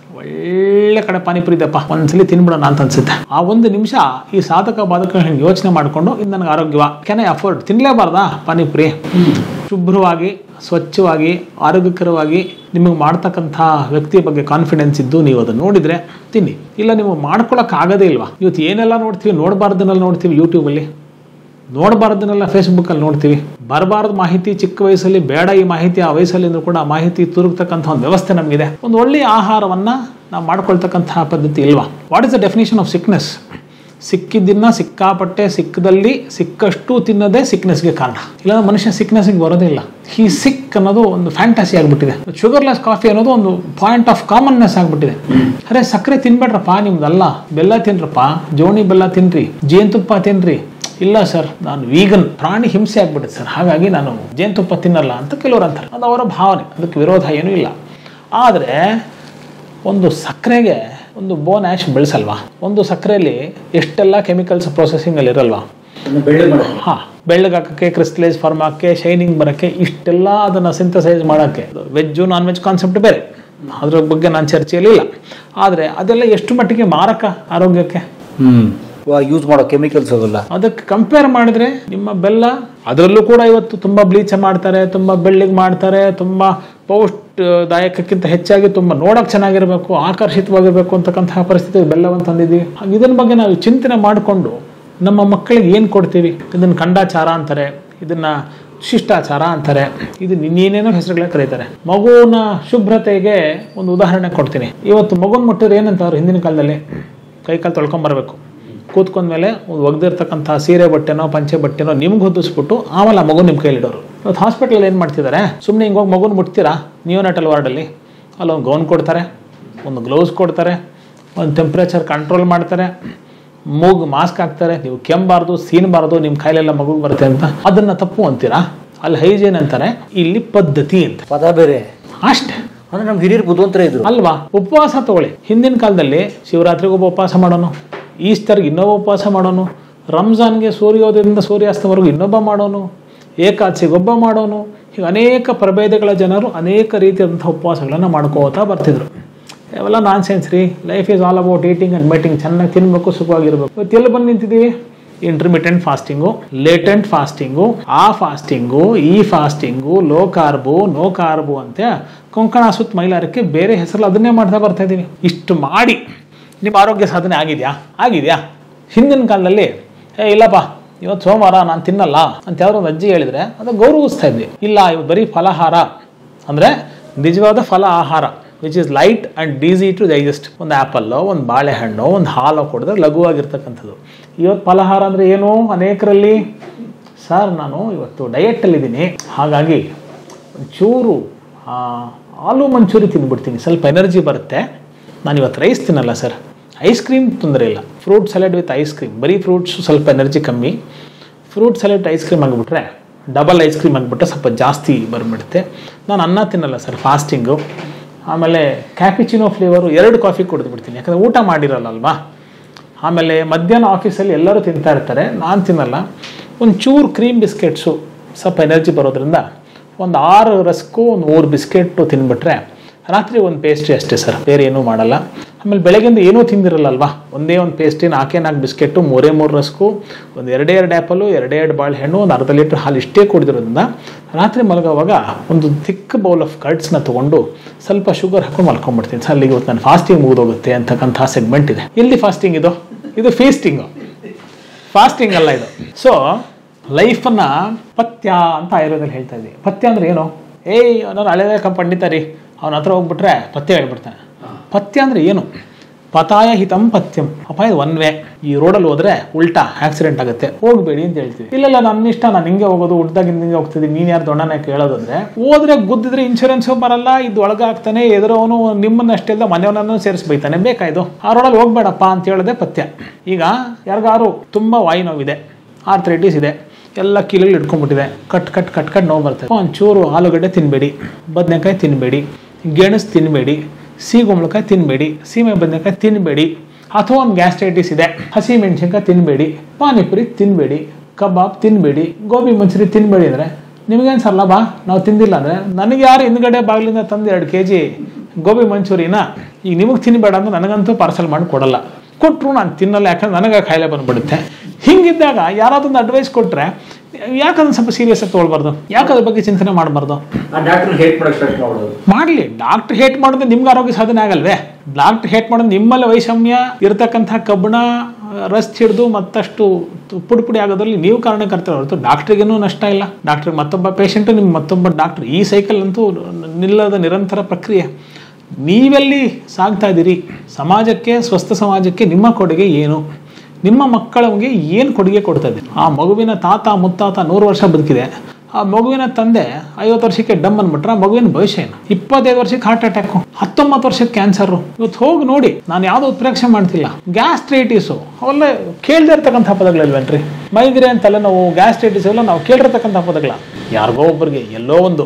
ಒಳ್ಳೆ ಕಡೆ ಪಾನಿಪುರಿ ಇದೆಪ್ಪ ಒಂದ್ಸಲಿ ತಿನ್ಬಿಡೋಣ ಅಂತ ಅನ್ಸುತ್ತೆ ಆ ಒಂದು ನಿಮಿಷ ಈ ಸಾಧಕ ಬಾಧಕ ಹಿಂಗೆ ಯೋಚನೆ ಮಾಡಿಕೊಂಡು ಇದು ನನಗೆ ಆರೋಗ್ಯವ ಕೆನ್ ಐ ಅಫೋರ್ಡ್ ತಿನ್ಲೇಬಾರ್ದಾ ಪಾನಿಪುರಿ ಶುಭ್ರವಾಗಿ ಸ್ವಚ್ಛವಾಗಿ ಆರೋಗ್ಯಕರವಾಗಿ ನಿಮಗೆ ಮಾಡ್ತಕ್ಕಂಥ ವ್ಯಕ್ತಿಯ ಬಗ್ಗೆ ಕಾನ್ಫಿಡೆನ್ಸ್ ಇದ್ದು ನೀವು ಅದನ್ನು ನೋಡಿದರೆ ತಿನ್ನಿ ಇಲ್ಲ ನೀವು ಮಾಡ್ಕೊಳಕ್ಕೆ ಆಗದೇ ಇಲ್ವಾ ಇವತ್ತು ಏನೆಲ್ಲ ನೋಡ್ತೀವಿ ನೋಡಬಾರ್ದನ್ನೆಲ್ಲ ನೋಡ್ತೀವಿ ಯೂಟ್ಯೂಬಲ್ಲಿ ನೋಡಬಾರ್ದನ್ನೆಲ್ಲ ಫೇಸ್ಬುಕ್ಕಲ್ಲಿ ನೋಡ್ತೀವಿ ಬರಬಾರ್ದು ಮಾಹಿತಿ ಚಿಕ್ಕ ವಯಸ್ಸಲ್ಲಿ ಬೇಡ ಈ ಮಾಹಿತಿ ಆ ವಯಸ್ಸಲ್ಲಿ ಅಂದ್ರೂ ಕೂಡ ಆ ಮಾಹಿತಿ ತುರುಗ್ತಕ್ಕಂಥ ಒಂದು ವ್ಯವಸ್ಥೆ ನಮಗಿದೆ ಒಂದು ಒಳ್ಳೆಯ ಆಹಾರವನ್ನು ನಾವು ಮಾಡ್ಕೊಳ್ತಕ್ಕಂತಹ ಪದ್ಧತಿ ಇಲ್ವಾ what is the definition of sickness ಸಿಕ್ಕಿದ್ದನ್ನ ಸಿಕ್ಕಾಪಟ್ಟೆ ಸಿಕ್ಕದಲ್ಲಿ ಸಿಕ್ಕಷ್ಟು ತಿನ್ನೋದೇ ಸಿಕ್ನೆಸ್ಗೆ ಕಾರಣ ಇಲ್ಲ ಮನುಷ್ಯ ಸಿಕ್ನೆಸ್ಗೆ ಬರೋದಿಲ್ಲ ಈ ಸಿಕ್ ಅನ್ನೋದು ಒಂದು ಫ್ಯಾಂಟಸಿ ಆಗಿಬಿಟ್ಟಿದೆ ಶುಗರ್ಲೆಸ್ ಕಾಫಿ ಅನ್ನೋದು ಒಂದು ಪಾಯಿಂಟ್ ಆಫ್ ಕಾಮನ್ನೆಸ್ ಆಗಿಬಿಟ್ಟಿದೆ ಅರೆ ಸಕ್ಕರೆ ತಿನ್ಬೇಡ್ರಪ್ಪ ನಿಮ್ದಲ್ಲ ಬೆಲ್ಲ ತಿನ್ರಪ್ಪ ಜೋಣಿ ಬೆಲ್ಲ ತಿನ್ರಿ ಜೇನುತುಪ್ಪ ತಿನ್ರಿ ಇಲ್ಲ ಸರ್ ನಾನು ವೀಗನ್ ಪ್ರಾಣಿ ಹಿಂಸೆ ಆಗ್ಬಿಟ್ಟಿದೆ ಸರ್ ಹಾಗಾಗಿ ನಾನು ಜೇನುತುಪ್ಪ ತಿನ್ನಲ್ಲ ಅಂತ ಕೆಲವರು ಅಂತಾರೆ ಅದು ಅವರ ಭಾವನೆ ಅದಕ್ಕೆ ವಿರೋಧ ಏನೂ ಇಲ್ಲ ಆದರೆ ಒಂದು ಸಕ್ಕರೆಗೆ ಒಂದು ಬೋನ್ ಆ್ಯಶ್ ಬೆಳೆಸಲ್ವಾ ಒಂದು ಸಕ್ಕರೆಯಲ್ಲಿ ಎಷ್ಟೆಲ್ಲ ಕೆಮಿಕಲ್ಸ್ ಪ್ರೊಸೆಸಿಂಗಲ್ಲಿ ಇರಲ್ವಾ ಹಾಂ ಬೆಳ್ಳಗಾಕಕ್ಕೆ ಕ್ರಿಸ್ಟಲೈಸ್ ಫಾರ್ಮ್ ಹಾಕಕ್ಕೆ ಶೈನಿಂಗ್ ಬರೋಕ್ಕೆ ಇಷ್ಟೆಲ್ಲ ಅದನ್ನು ಸಿಂಥಸೈಸ್ ಮಾಡೋಕ್ಕೆ ವೆಜ್ಜು ನಾನ್ ವೆಜ್ ಕಾನ್ಸೆಪ್ಟ್ ಬೇರೆ ಅದ್ರ ಬಗ್ಗೆ ನಾನು ಚರ್ಚೆಯಲ್ಲಿ ಇಲ್ಲ ಆದರೆ ಅದೆಲ್ಲ ಎಷ್ಟು ಮಟ್ಟಿಗೆ ಮಾರಕ ಆರೋಗ್ಯಕ್ಕೆ ಹ್ಮ್ ಯೂಸ್ ಮಾಡೋ ಕೆಮಿಕಲ್ಸ್ ಅವೆಲ್ಲ ಅದಕ್ಕೆ ಕಂಪೇರ್ ಮಾಡಿದ್ರೆ ನಿಮ್ಮ ಬೆಲ್ಲ ಅದರಲ್ಲೂ ಕೂಡ ಇವತ್ತು ತುಂಬ ಬ್ಲೀಚ್ ಮಾಡ್ತಾರೆ ತುಂಬ ಬೆಳ್ಳಿಗೆ ಮಾಡ್ತಾರೆ ತುಂಬ ಪೌಷ್ಟದಾಯಕಕ್ಕಿಂತ ಹೆಚ್ಚಾಗಿ ತುಂಬ ನೋಡೋಕೆ ಚೆನ್ನಾಗಿರಬೇಕು ಆಕರ್ಷಿತವಾಗಿರಬೇಕು ಅಂತಕ್ಕಂತಹ ಪರಿಸ್ಥಿತಿ ಬೆಲ್ಲವನ್ನು ತಂದಿದ್ದೀವಿ ಹಾಗೆ ಇದನ್ನ ಬಗ್ಗೆ ನಾವು ಚಿಂತನೆ ಮಾಡಿಕೊಂಡು ನಮ್ಮ ಮಕ್ಕಳಿಗೆ ಏನು ಕೊಡ್ತೀವಿ ಇದನ್ನು ಖಂಡಾಚಾರ ಅಂತಾರೆ ಇದನ್ನ ಶಿಷ್ಟಾಚಾರ ಅಂತಾರೆ ಇದು ಇನ್ನೇನೇನೋ ಹೆಸರುಗಳನ್ನ ಕರೀತಾರೆ ಮಗುವಿನ ಶುಭ್ರತೆಗೆ ಒಂದು ಉದಾಹರಣೆ ಕೊಡ್ತೀನಿ ಇವತ್ತು ಮಗುನ ಮುಟ್ಟಿದ್ರೆ ಏನಂತಾರೆ ಹಿಂದಿನ ಕಾಲದಲ್ಲಿ ಕೈಕಾಲು ತೊಳ್ಕೊಂಬರ್ಬೇಕು ಕೂತ್ಕೊಂಡ್ಮೇಲೆ ಒಂದು ಒಗ್ದಿರ್ತಕ್ಕಂಥ ಸೀರೆ ಬಟ್ಟೆನೋ ಪಂಚೆ ಬಟ್ಟೆನೋ ನಿಮ್ಗೆ ಹೊದಿಸ್ಬಿಟ್ಟು ಆಮೇಲೆ ಆ ಮಗು ನಿಮ್ಮ ಕೈಲಿಡೋರು ಇವತ್ತು ಹಾಸ್ಪಿಟ್ಲಲ್ಲಿ ಏನು ಮಾಡ್ತಿದ್ದಾರೆ ಸುಮ್ಮನೆ ಹಿಂಗೆ ಹೋಗಿ ಮಗುನ ಮುಟ್ತೀರಾ ನಿಯೋನಟಲ್ ವಾರ್ಡಲ್ಲಿ ಅಲ್ಲಿ ಒಂದು ಗೌನ್ ಕೊಡ್ತಾರೆ ಒಂದು ಗ್ಲೌಸ್ ಕೊಡ್ತಾರೆ ಒಂದು ಟೆಂಪ್ರೇಚರ್ ಕಂಟ್ರೋಲ್ ಮಾಡ್ತಾರೆ ಮೂಗು ಮಾಸ್ಕ್ ಹಾಕ್ತಾರೆ ನೀವು ಕೆಮ್ಮಬಾರ್ದು ಸೀನಬಾರ್ದು ನಿಮ್ಮ ಕಾಯಿಲೆಲ್ಲ ಮಗುಗೆ ಬರುತ್ತೆ ಅಂತ ಅದನ್ನು ತಪ್ಪು ಅಂತೀರಾ ಅಲ್ಲಿ ಹೈಜೀನ್ ಅಂತಾರೆ ಇಲ್ಲಿ ಪದ್ಧತಿ ಅಂತ ಪದ ಬೇರೆ ಅಷ್ಟೇ ಅಂದ್ರೆ ನಮ್ಗೆ ಹಿರಿಯರು ಬುದ್ಧಿವಂತರ ಇದ್ರು ಅಲ್ವಾ ಉಪವಾಸ ತಗೊಳ್ಳಿ ಹಿಂದಿನ ಕಾಲದಲ್ಲಿ ಶಿವರಾತ್ರಿಗೆ ಒಬ್ಬ ಉಪವಾಸ ಮಾಡೋನು ಈಸ್ಟರ್ಗೆ ಇನ್ನೊಬ್ಬ ಉಪವಾಸ ಮಾಡೋನು ರಂಜಾನ್ಗೆ ಸೂರ್ಯೋದಯದಿಂದ ಸೂರ್ಯಾಸ್ತವರೆಗೂ ಇನ್ನೊಬ್ಬ ಮಾಡೋನು ಏಕಾದಶಿಗೆ ಒಬ್ಬ ಮಾಡೋನು ಹೀಗೆ ಅನೇಕ ಪ್ರಭೇದಗಳ ಜನರು ಅನೇಕ ರೀತಿಯಾದಂಥ ಉಪವಾಸಗಳನ್ನು ಮಾಡ್ಕೋತಾ ಬರ್ತಿದ್ರು ಅವೆಲ್ಲ ನಾನ್ ಸೆನ್ಸ್ ರೀ life is all about eating and meeting ಚೆನ್ನಾಗಿ ತಿನ್ಬೇಕು ಸುಖವಾಗಿರ್ಬೇಕು ಇವತ್ತು ಎಲ್ಲಿ ಬಂದು ನಿಂತಿದ್ದೀವಿ ಇಂಟರ್ಮಿಟೆಂಟ್ ಫಾಸ್ಟಿಂಗು ಲೇಟೆಂಟ್ ಫಾಸ್ಟಿಂಗು ಆ ಫಾಸ್ಟಿಂಗು ಈ fasting low carb no carb ಅಂತ ಕೊಂಕಣ ಸುತ್ತ ಮೈಲಾರಕ್ಕೆ ಬೇರೆ ಹೆಸರಲ್ಲಿ ಅದನ್ನೇ ಮಾಡ್ತಾ ಬರ್ತಾ ಇದ್ದೀವಿ ಇಷ್ಟು ಮಾಡಿ ನಿಮ್ಮ ಆರೋಗ್ಯ ಸಾಧನೆ ಆಗಿದೆಯಾ ಆಗಿದೆಯಾ ಹಿಂದಿನ ಕಾಲದಲ್ಲಿ ಏ ಇಲ್ಲಪ್ಪ ಇವತ್ತು ಸೋಮವಾರ ನಾನು ತಿನ್ನಲ್ಲ ಅಂತ ಯಾರೋ ಒಂದು ಅಜ್ಜಿ ಹೇಳಿದ್ರೆ ಅದು ಗೌರವಿಸ್ತಾ ಇದ್ವಿ ಇಲ್ಲ ಇವು ಬರೀ ಫಲಾಹಾರ ಅಂದರೆ ನಿಜವಾದ ಫಲ ಆಹಾರ which is light and easy to digest ಒಂದು ಆ್ಯಪಲ್ಲೋ ಒಂದು ಬಾಳೆಹಣ್ಣು ಒಂದು ಹಾಲೋ ಕೊಡಿದ್ರೆ ಲಘುವಾಗಿರ್ತಕ್ಕಂಥದ್ದು ಇವತ್ತು ಫಲಹಾರ ಅಂದರೆ ಏನು ಅನೇಕರಲ್ಲಿ ಸರ್ ನಾನು ಇವತ್ತು ಡಯೆಟ್ಟಲ್ಲಿದ್ದೀನಿ ಹಾಗಾಗಿ ಒಂಚೂರು ಆ, ಆಲೂ ಮಂಚೂರಿ ತಿಂದ್ಬಿಡ್ತೀನಿ ಸ್ವಲ್ಪ ಎನರ್ಜಿ ಬರುತ್ತೆ ನಾನು ಇವತ್ತು ರೈಸ್ ತಿನ್ನಲ್ಲ ಸರ್ ಐಸ್ ಕ್ರೀಮ್ ತೊಂದರೆ ಇಲ್ಲ fruit salad with ice cream ಬರೀ ಫ್ರೂಟ್ಸ್ ಸ್ವಲ್ಪ ಎನರ್ಜಿ ಕಮ್ಮಿ ಫ್ರೂಟ್ ಸಲಾಡ್ ಐಸ್ ಕ್ರೀಮ್ ಆಗಿಬಿಟ್ರೆ ಡಬಲ್ ಐಸ್ ಕ್ರೀಮ್ ಆಗಿಬಿಟ್ರೆ ಸ್ವಲ್ಪ ಜಾಸ್ತಿ ಬಂದ್ಬಿಡುತ್ತೆ ನಾನು ಅನ್ನ ತಿನ್ನಲ್ಲ ಸರ್ ಫಾಸ್ಟಿಂಗು ಆಮೇಲೆ ಕ್ಯಾಪಿಚಿನೋ ಫ್ಲೇವರು ಎರಡು ಕಾಫಿ ಕುಡಿದು ಬಿಡ್ತೀನಿ ಯಾಕಂದರೆ ಊಟ ಮಾಡಿರಲ್ಲ ಅಲ್ವಾ ಆಮೇಲೆ ಮಧ್ಯಾಹ್ನ ಆಫೀಸಲ್ಲಿ ಎಲ್ಲರೂ ತಿಂತಾ ಇರ್ತಾರೆ ನಾನು ತಿನ್ನಲ್ಲ ಒಂದು ಚೂರು ಕ್ರೀಮ್ ಬಿಸ್ಕೆಟ್ಸು ಸ್ವಲ್ಪ ಎನರ್ಜಿ ಬರೋದ್ರಿಂದ ಒಂದು ಆರು ರಸ್ಕು ಒಂದು ಮೂರು ಬಿಸ್ಕೆಟು ತಿಂದ್ಬಿಟ್ರೆ ರಾತ್ರಿ ಒಂದು ಪೇಸ್ಟ್ರಿ ಅಷ್ಟೇ ಸರ್ ಬೇರೆ ಏನೂ ಮಾಡಲ್ಲ ಆಮೇಲೆ ಬೆಳಗ್ಗೆಯಿಂದ ಏನೂ ತಿಂದಿರಲ್ಲ ಅಲ್ವಾ ಒಂದೇ ಒಂದು ಪೇಸ್ಟ್ರಿ ನಾಲ್ಕೇ ನಾಲ್ಕು ಬಿಸ್ಕೆಟು ಮೂರೇ ಮೂರು ರಸ್ಕು ಒಂದು ಎರಡೇ ಎರಡು ಆ್ಯಪಲು ಎರಡೇ ಎರಡು ಬಾಳೆಹಣ್ಣು ಒಂದು ಅರ್ಧ ಲೀಟ್ರ್ ಹಾಲು ಇಷ್ಟೇ ಕುಡಿದಿರೋದ್ರಿಂದ ರಾತ್ರಿ ಮಲಗೋವಾಗ ಒಂದು ಥಿಕ್ ಬೌಲ್ ಆಫ್ ಕರ್ಡ್ಸ್ನ ತೊಗೊಂಡು ಸ್ವಲ್ಪ ಶುಗರ್ ಹಾಕೊಂಡು ಮಲ್ಕೊಂಡ್ಬಿಡ್ತೀನಿ ಸರ್ ಅಲ್ಲಿಗೆ ಇವತ್ತು ನಾನು ಫಾಸ್ಟಿಂಗ್ ಮುಗಿದೋಗುತ್ತೆ ಅಂತಕ್ಕಂಥ ಸೆಗ್ಮೆಂಟ್ ಇದೆ ಎಲ್ಲಿ ಫಾಸ್ಟಿಂಗ್ ಇದು ಇದು ಫೀಸ್ಟಿಂಗು ಫಾಸ್ಟಿಂಗ್ ಅಲ್ಲ ಇದು ಸೊ ಲೈಫನ್ನ ಪಥ್ಯ ಅಂತ ಆಯುರ್ವೇದದಲ್ಲಿ ಹೇಳ್ತಾ ಇದ್ದೀವಿ ಪಥ್ಯ ಅಂದ್ರೆ ಏನು ಏಯ್ ನಾನು ಹಳೆದೇ ಕ ಪಂಡಿತ ರೀ ಅವನ ಹತ್ರ ಹೋಗ್ಬಿಟ್ರೆ ಪಥ್ಯ ಹೇಳ್ಬಿಡ್ತಾನೆ ಪಥ್ಯ ಅಂದ್ರೆ ಏನು ಪತಾಯ ಹಿತಂ ಪಥ್ಯಂ ಅಪಾಯ ಒನ್ ವೇ ಈ ರೋಡಲ್ಲಿ ಹೋದ್ರೆ ಉಲ್ಟಾ ಆಕ್ಸಿಡೆಂಟ್ ಆಗುತ್ತೆ ಹೋಗ್ಬೇಡಿ ಅಂತ ಹೇಳ್ತೀವಿ ಇಲ್ಲೆಲ್ಲ ನನ್ನ ಇಷ್ಟ ನಾನು ಹಿಂಗೆ ಹೋಗೋದು ಉಡ್ದಾಗಿಂದ ಹಿಂಗೆ ಹೋಗ್ತಿದ್ದೀನಿ ನೀನು ಯಾರು ದೊಣ್ಣನೆ ಕೇಳೋದಂದ್ರೆ ಹೋದ್ರೆ ಗುದ್ದಿದ್ರೆ ಇನ್ಶೂರೆನ್ಸು ಬರಲ್ಲ ಇದು ಒಳಗಾಗ್ತಾನೆ ಎದುರವನು ನಿಮ್ಮನ್ನಷ್ಟೇ ಅಲ್ಲ ಮನೆಯವನನ್ನು ಸೇರಿಸಿ ಬೈತಾನೆ ಬೇಕಾಯ್ತು ಆ ರೋಡಲ್ಲಿ ಹೋಗ್ಬೇಡಪ್ಪ ಅಂತ ಹೇಳೋದೇ ಪಥ್ಯ ಈಗ ಯಾರಿಗಾರು ತುಂಬ ವಾಯು ನೋವಿದೆ ಆರ್ಥ್ರೈಟಿಸ್ ಇದೆ ಎಲ್ಲ ಕೀಲಲ್ಲಿ ಇಟ್ಕೊಂಡ್ಬಿಟ್ಟಿದೆ ಕಟ್ ಕಟ್ ಕಟ್ ಕಟ್ ನೋವು ಬರ್ತದೆ ಒಂಚೂರು ಆಲೂಗಡ್ಡೆ ತಿನ್ನಬೇಡಿ ಬದನೆಕಾಯಿ ತಿನ್ನಬೇಡಿ ಗೆಣಸು ತಿನ್ನಬೇಡಿ ಸೀಗುಂಬಳಕಾಯಿ ತಿನ್ನಬೇಡಿ ಸೀಮೆ ಬದನೆಕಾಯಿ ತಿನ್ನಬೇಡಿ ಅಥವಾ ಒಂದು ಗ್ಯಾಸ್ಟ್ರೈಟಿಸ್ ಇದೆ ಹಸಿ ಮೆಣಸಿನ್ಕಾಯಿ ತಿನ್ನಬೇಡಿ ಪಾನಿಪುರಿ ತಿನ್ನಬೇಡಿ ಕಬಾಬ್ ತಿನ್ನಬೇಡಿ ಗೋಬಿ ಮಂಚೂರಿ ತಿನ್ನಬೇಡಿ ಅಂದರೆ ನಿಮಗೇನು ಸರ್ ಲಾಭ ನಾವು ತಿಂದಿಲ್ಲ ಅಂದರೆ ನನಗೆ ಯಾರು ಹಿಂದ್ಗಡೆ ಬಾಗಿಲಿಂದ ತಂದು ಎರಡು ಕೆ ಜಿ ಗೋಬಿ ಮಂಚೂರಿನ ಈಗ ನಿಮಗೆ ತಿನ್ನಬೇಡ ಅಂದ್ರೆ ನನಗಂತೂ ಪಾರ್ಸಲ್ ಮಾಡಿ ಕೊಡಲ್ಲ ಕೊಟ್ಟರು ನಾನು ತಿನ್ನಲ್ಲ ಯಾಕಂದ್ರೆ ನನಗೆ ಕಾಯಿಲೆ ಬಂದ್ಬಿಡುತ್ತೆ ಹಿಂಗಿದ್ದಾಗ ಯಾರಾದೊಂದು ಅಡ್ವೈಸ್ ಕೊಟ್ಟರೆ ಯಾಕಂದ್ರೆ ಸ್ವಲ್ಪ ಸೀರಿಯಸ್ ಆಗಿ ತೊಗೊಳ್ಬಾರ್ದು ಯಾಕೆ ಅದ್ರ ಬಗ್ಗೆ ಚಿಂತನೆ ಮಾಡಬಾರ್ದು ಆ ಡಾಕ್ಟರ್ ಹೇಟ್ ಮಾಡಕ್ ಸ್ಟಾರ್ಟ್ ಮಾಡೋದು ಮಾಡಲಿ ಡಾಕ್ಟರ್ ಹೇಟ್ ಮಾಡೋದು ನಿಮ್ಗೆ ಆರೋಗ್ಯ ಸಾಧನೆ ಆಗಲ್ವೇ ಡಾಕ್ಟರ್ ಹೇಟ್ ಮಾಡೋದು ನಿಮ್ಮಲ್ಲಿ ವೈಷಮ್ಯ ಇರತಕ್ಕಂಥ ಕಬ್ಬಣ ರಸ್ಟ್ ಹಿಡಿದು ಮತ್ತಷ್ಟು ತು- ಪುಡಿ ಪುಡಿ ಆಗೋದ್ರಲ್ಲಿ ನೀವು ಕಾರಣಕರ್ತರ ಹೊರತು ಡಾಕ್ಟ್ರಿಗೇನೂ ನಷ್ಟ ಇಲ್ಲ ಡಾಕ್ಟ್ರಿಗೆ ಮತ್ತೊಬ್ಬ ಪೇಷಂಟು ನಿಮ್ಮ ಮತ್ತೊಬ್ಬ ಡಾಕ್ಟ್ರ್ ಈ ಸೈಕಲ್ ಅಂತೂ ನಿಲ್ಲದ ನಿರಂತರ ಪ್ರಕ್ರಿಯೆ ನೀವೆಲ್ಲಿ ಸಾಗ್ತಾ ಇದ್ದೀರಿ ಸಮಾಜಕ್ಕೆ ಸ್ವಸ್ಥ ಸಮಾಜಕ್ಕೆ ನಿಮ್ಮ ಕೊಡುಗೆ ಏನು ನಿಮ್ಮ ಮಕ್ಕಳಿಗೆ ಏನು ಕೊಡುಗೆ ಕೊಡ್ತಾ ಇದ್ದೀರಿ ಆ ಮಗುವಿನ ತಾತ ಮುತ್ತಾತ ನೂರು ವರ್ಷ ಬದುಕಿದೆ ಆ ಮಗುವಿನ ತಂದೆ ಐವತ್ತು ವರ್ಷಕ್ಕೆ ಡಮ್ ಅಂದ್ಬಿಟ್ರೆ ಆ ಮಗುವಿನ ಭವಿಷ್ಯ ಏನು ಇಪ್ಪತ್ತೈದು ವರ್ಷಕ್ಕೆ ಹಾರ್ಟ್ ಅಟ್ಯಾಕು ಹತ್ತೊಂಬತ್ತು ವರ್ಷಕ್ಕೆ ಕ್ಯಾನ್ಸರು ಇವತ್ತು ಹೋಗಿ ನೋಡಿ ನಾನು ಯಾವುದೋ ಉತ್ಪ್ರೇಕ್ಷೆ ಮಾಡ್ತಿಲ್ಲ ಗ್ಯಾಸ್ಟ್ರೈಟಿಸು ಅವೆಲ್ಲ ಕೇಳದೇ ಇರ್ತಕ್ಕಂಥ ಪದಗಳಲ್ವೇನ್ರಿ ಮೈಗ್ರೇನ್ ತಲೆನೋವು ಗ್ಯಾಸ್ಟ್ರೈಟಿಸ್ ಎಲ್ಲ ನಾವು ಕೇಳಿರ್ತಕ್ಕಂಥ ಪದಗಳ ಯಾರಿಗೋ ಒಬ್ಬರಿಗೆ ಎಲ್ಲೋ ಒಂದು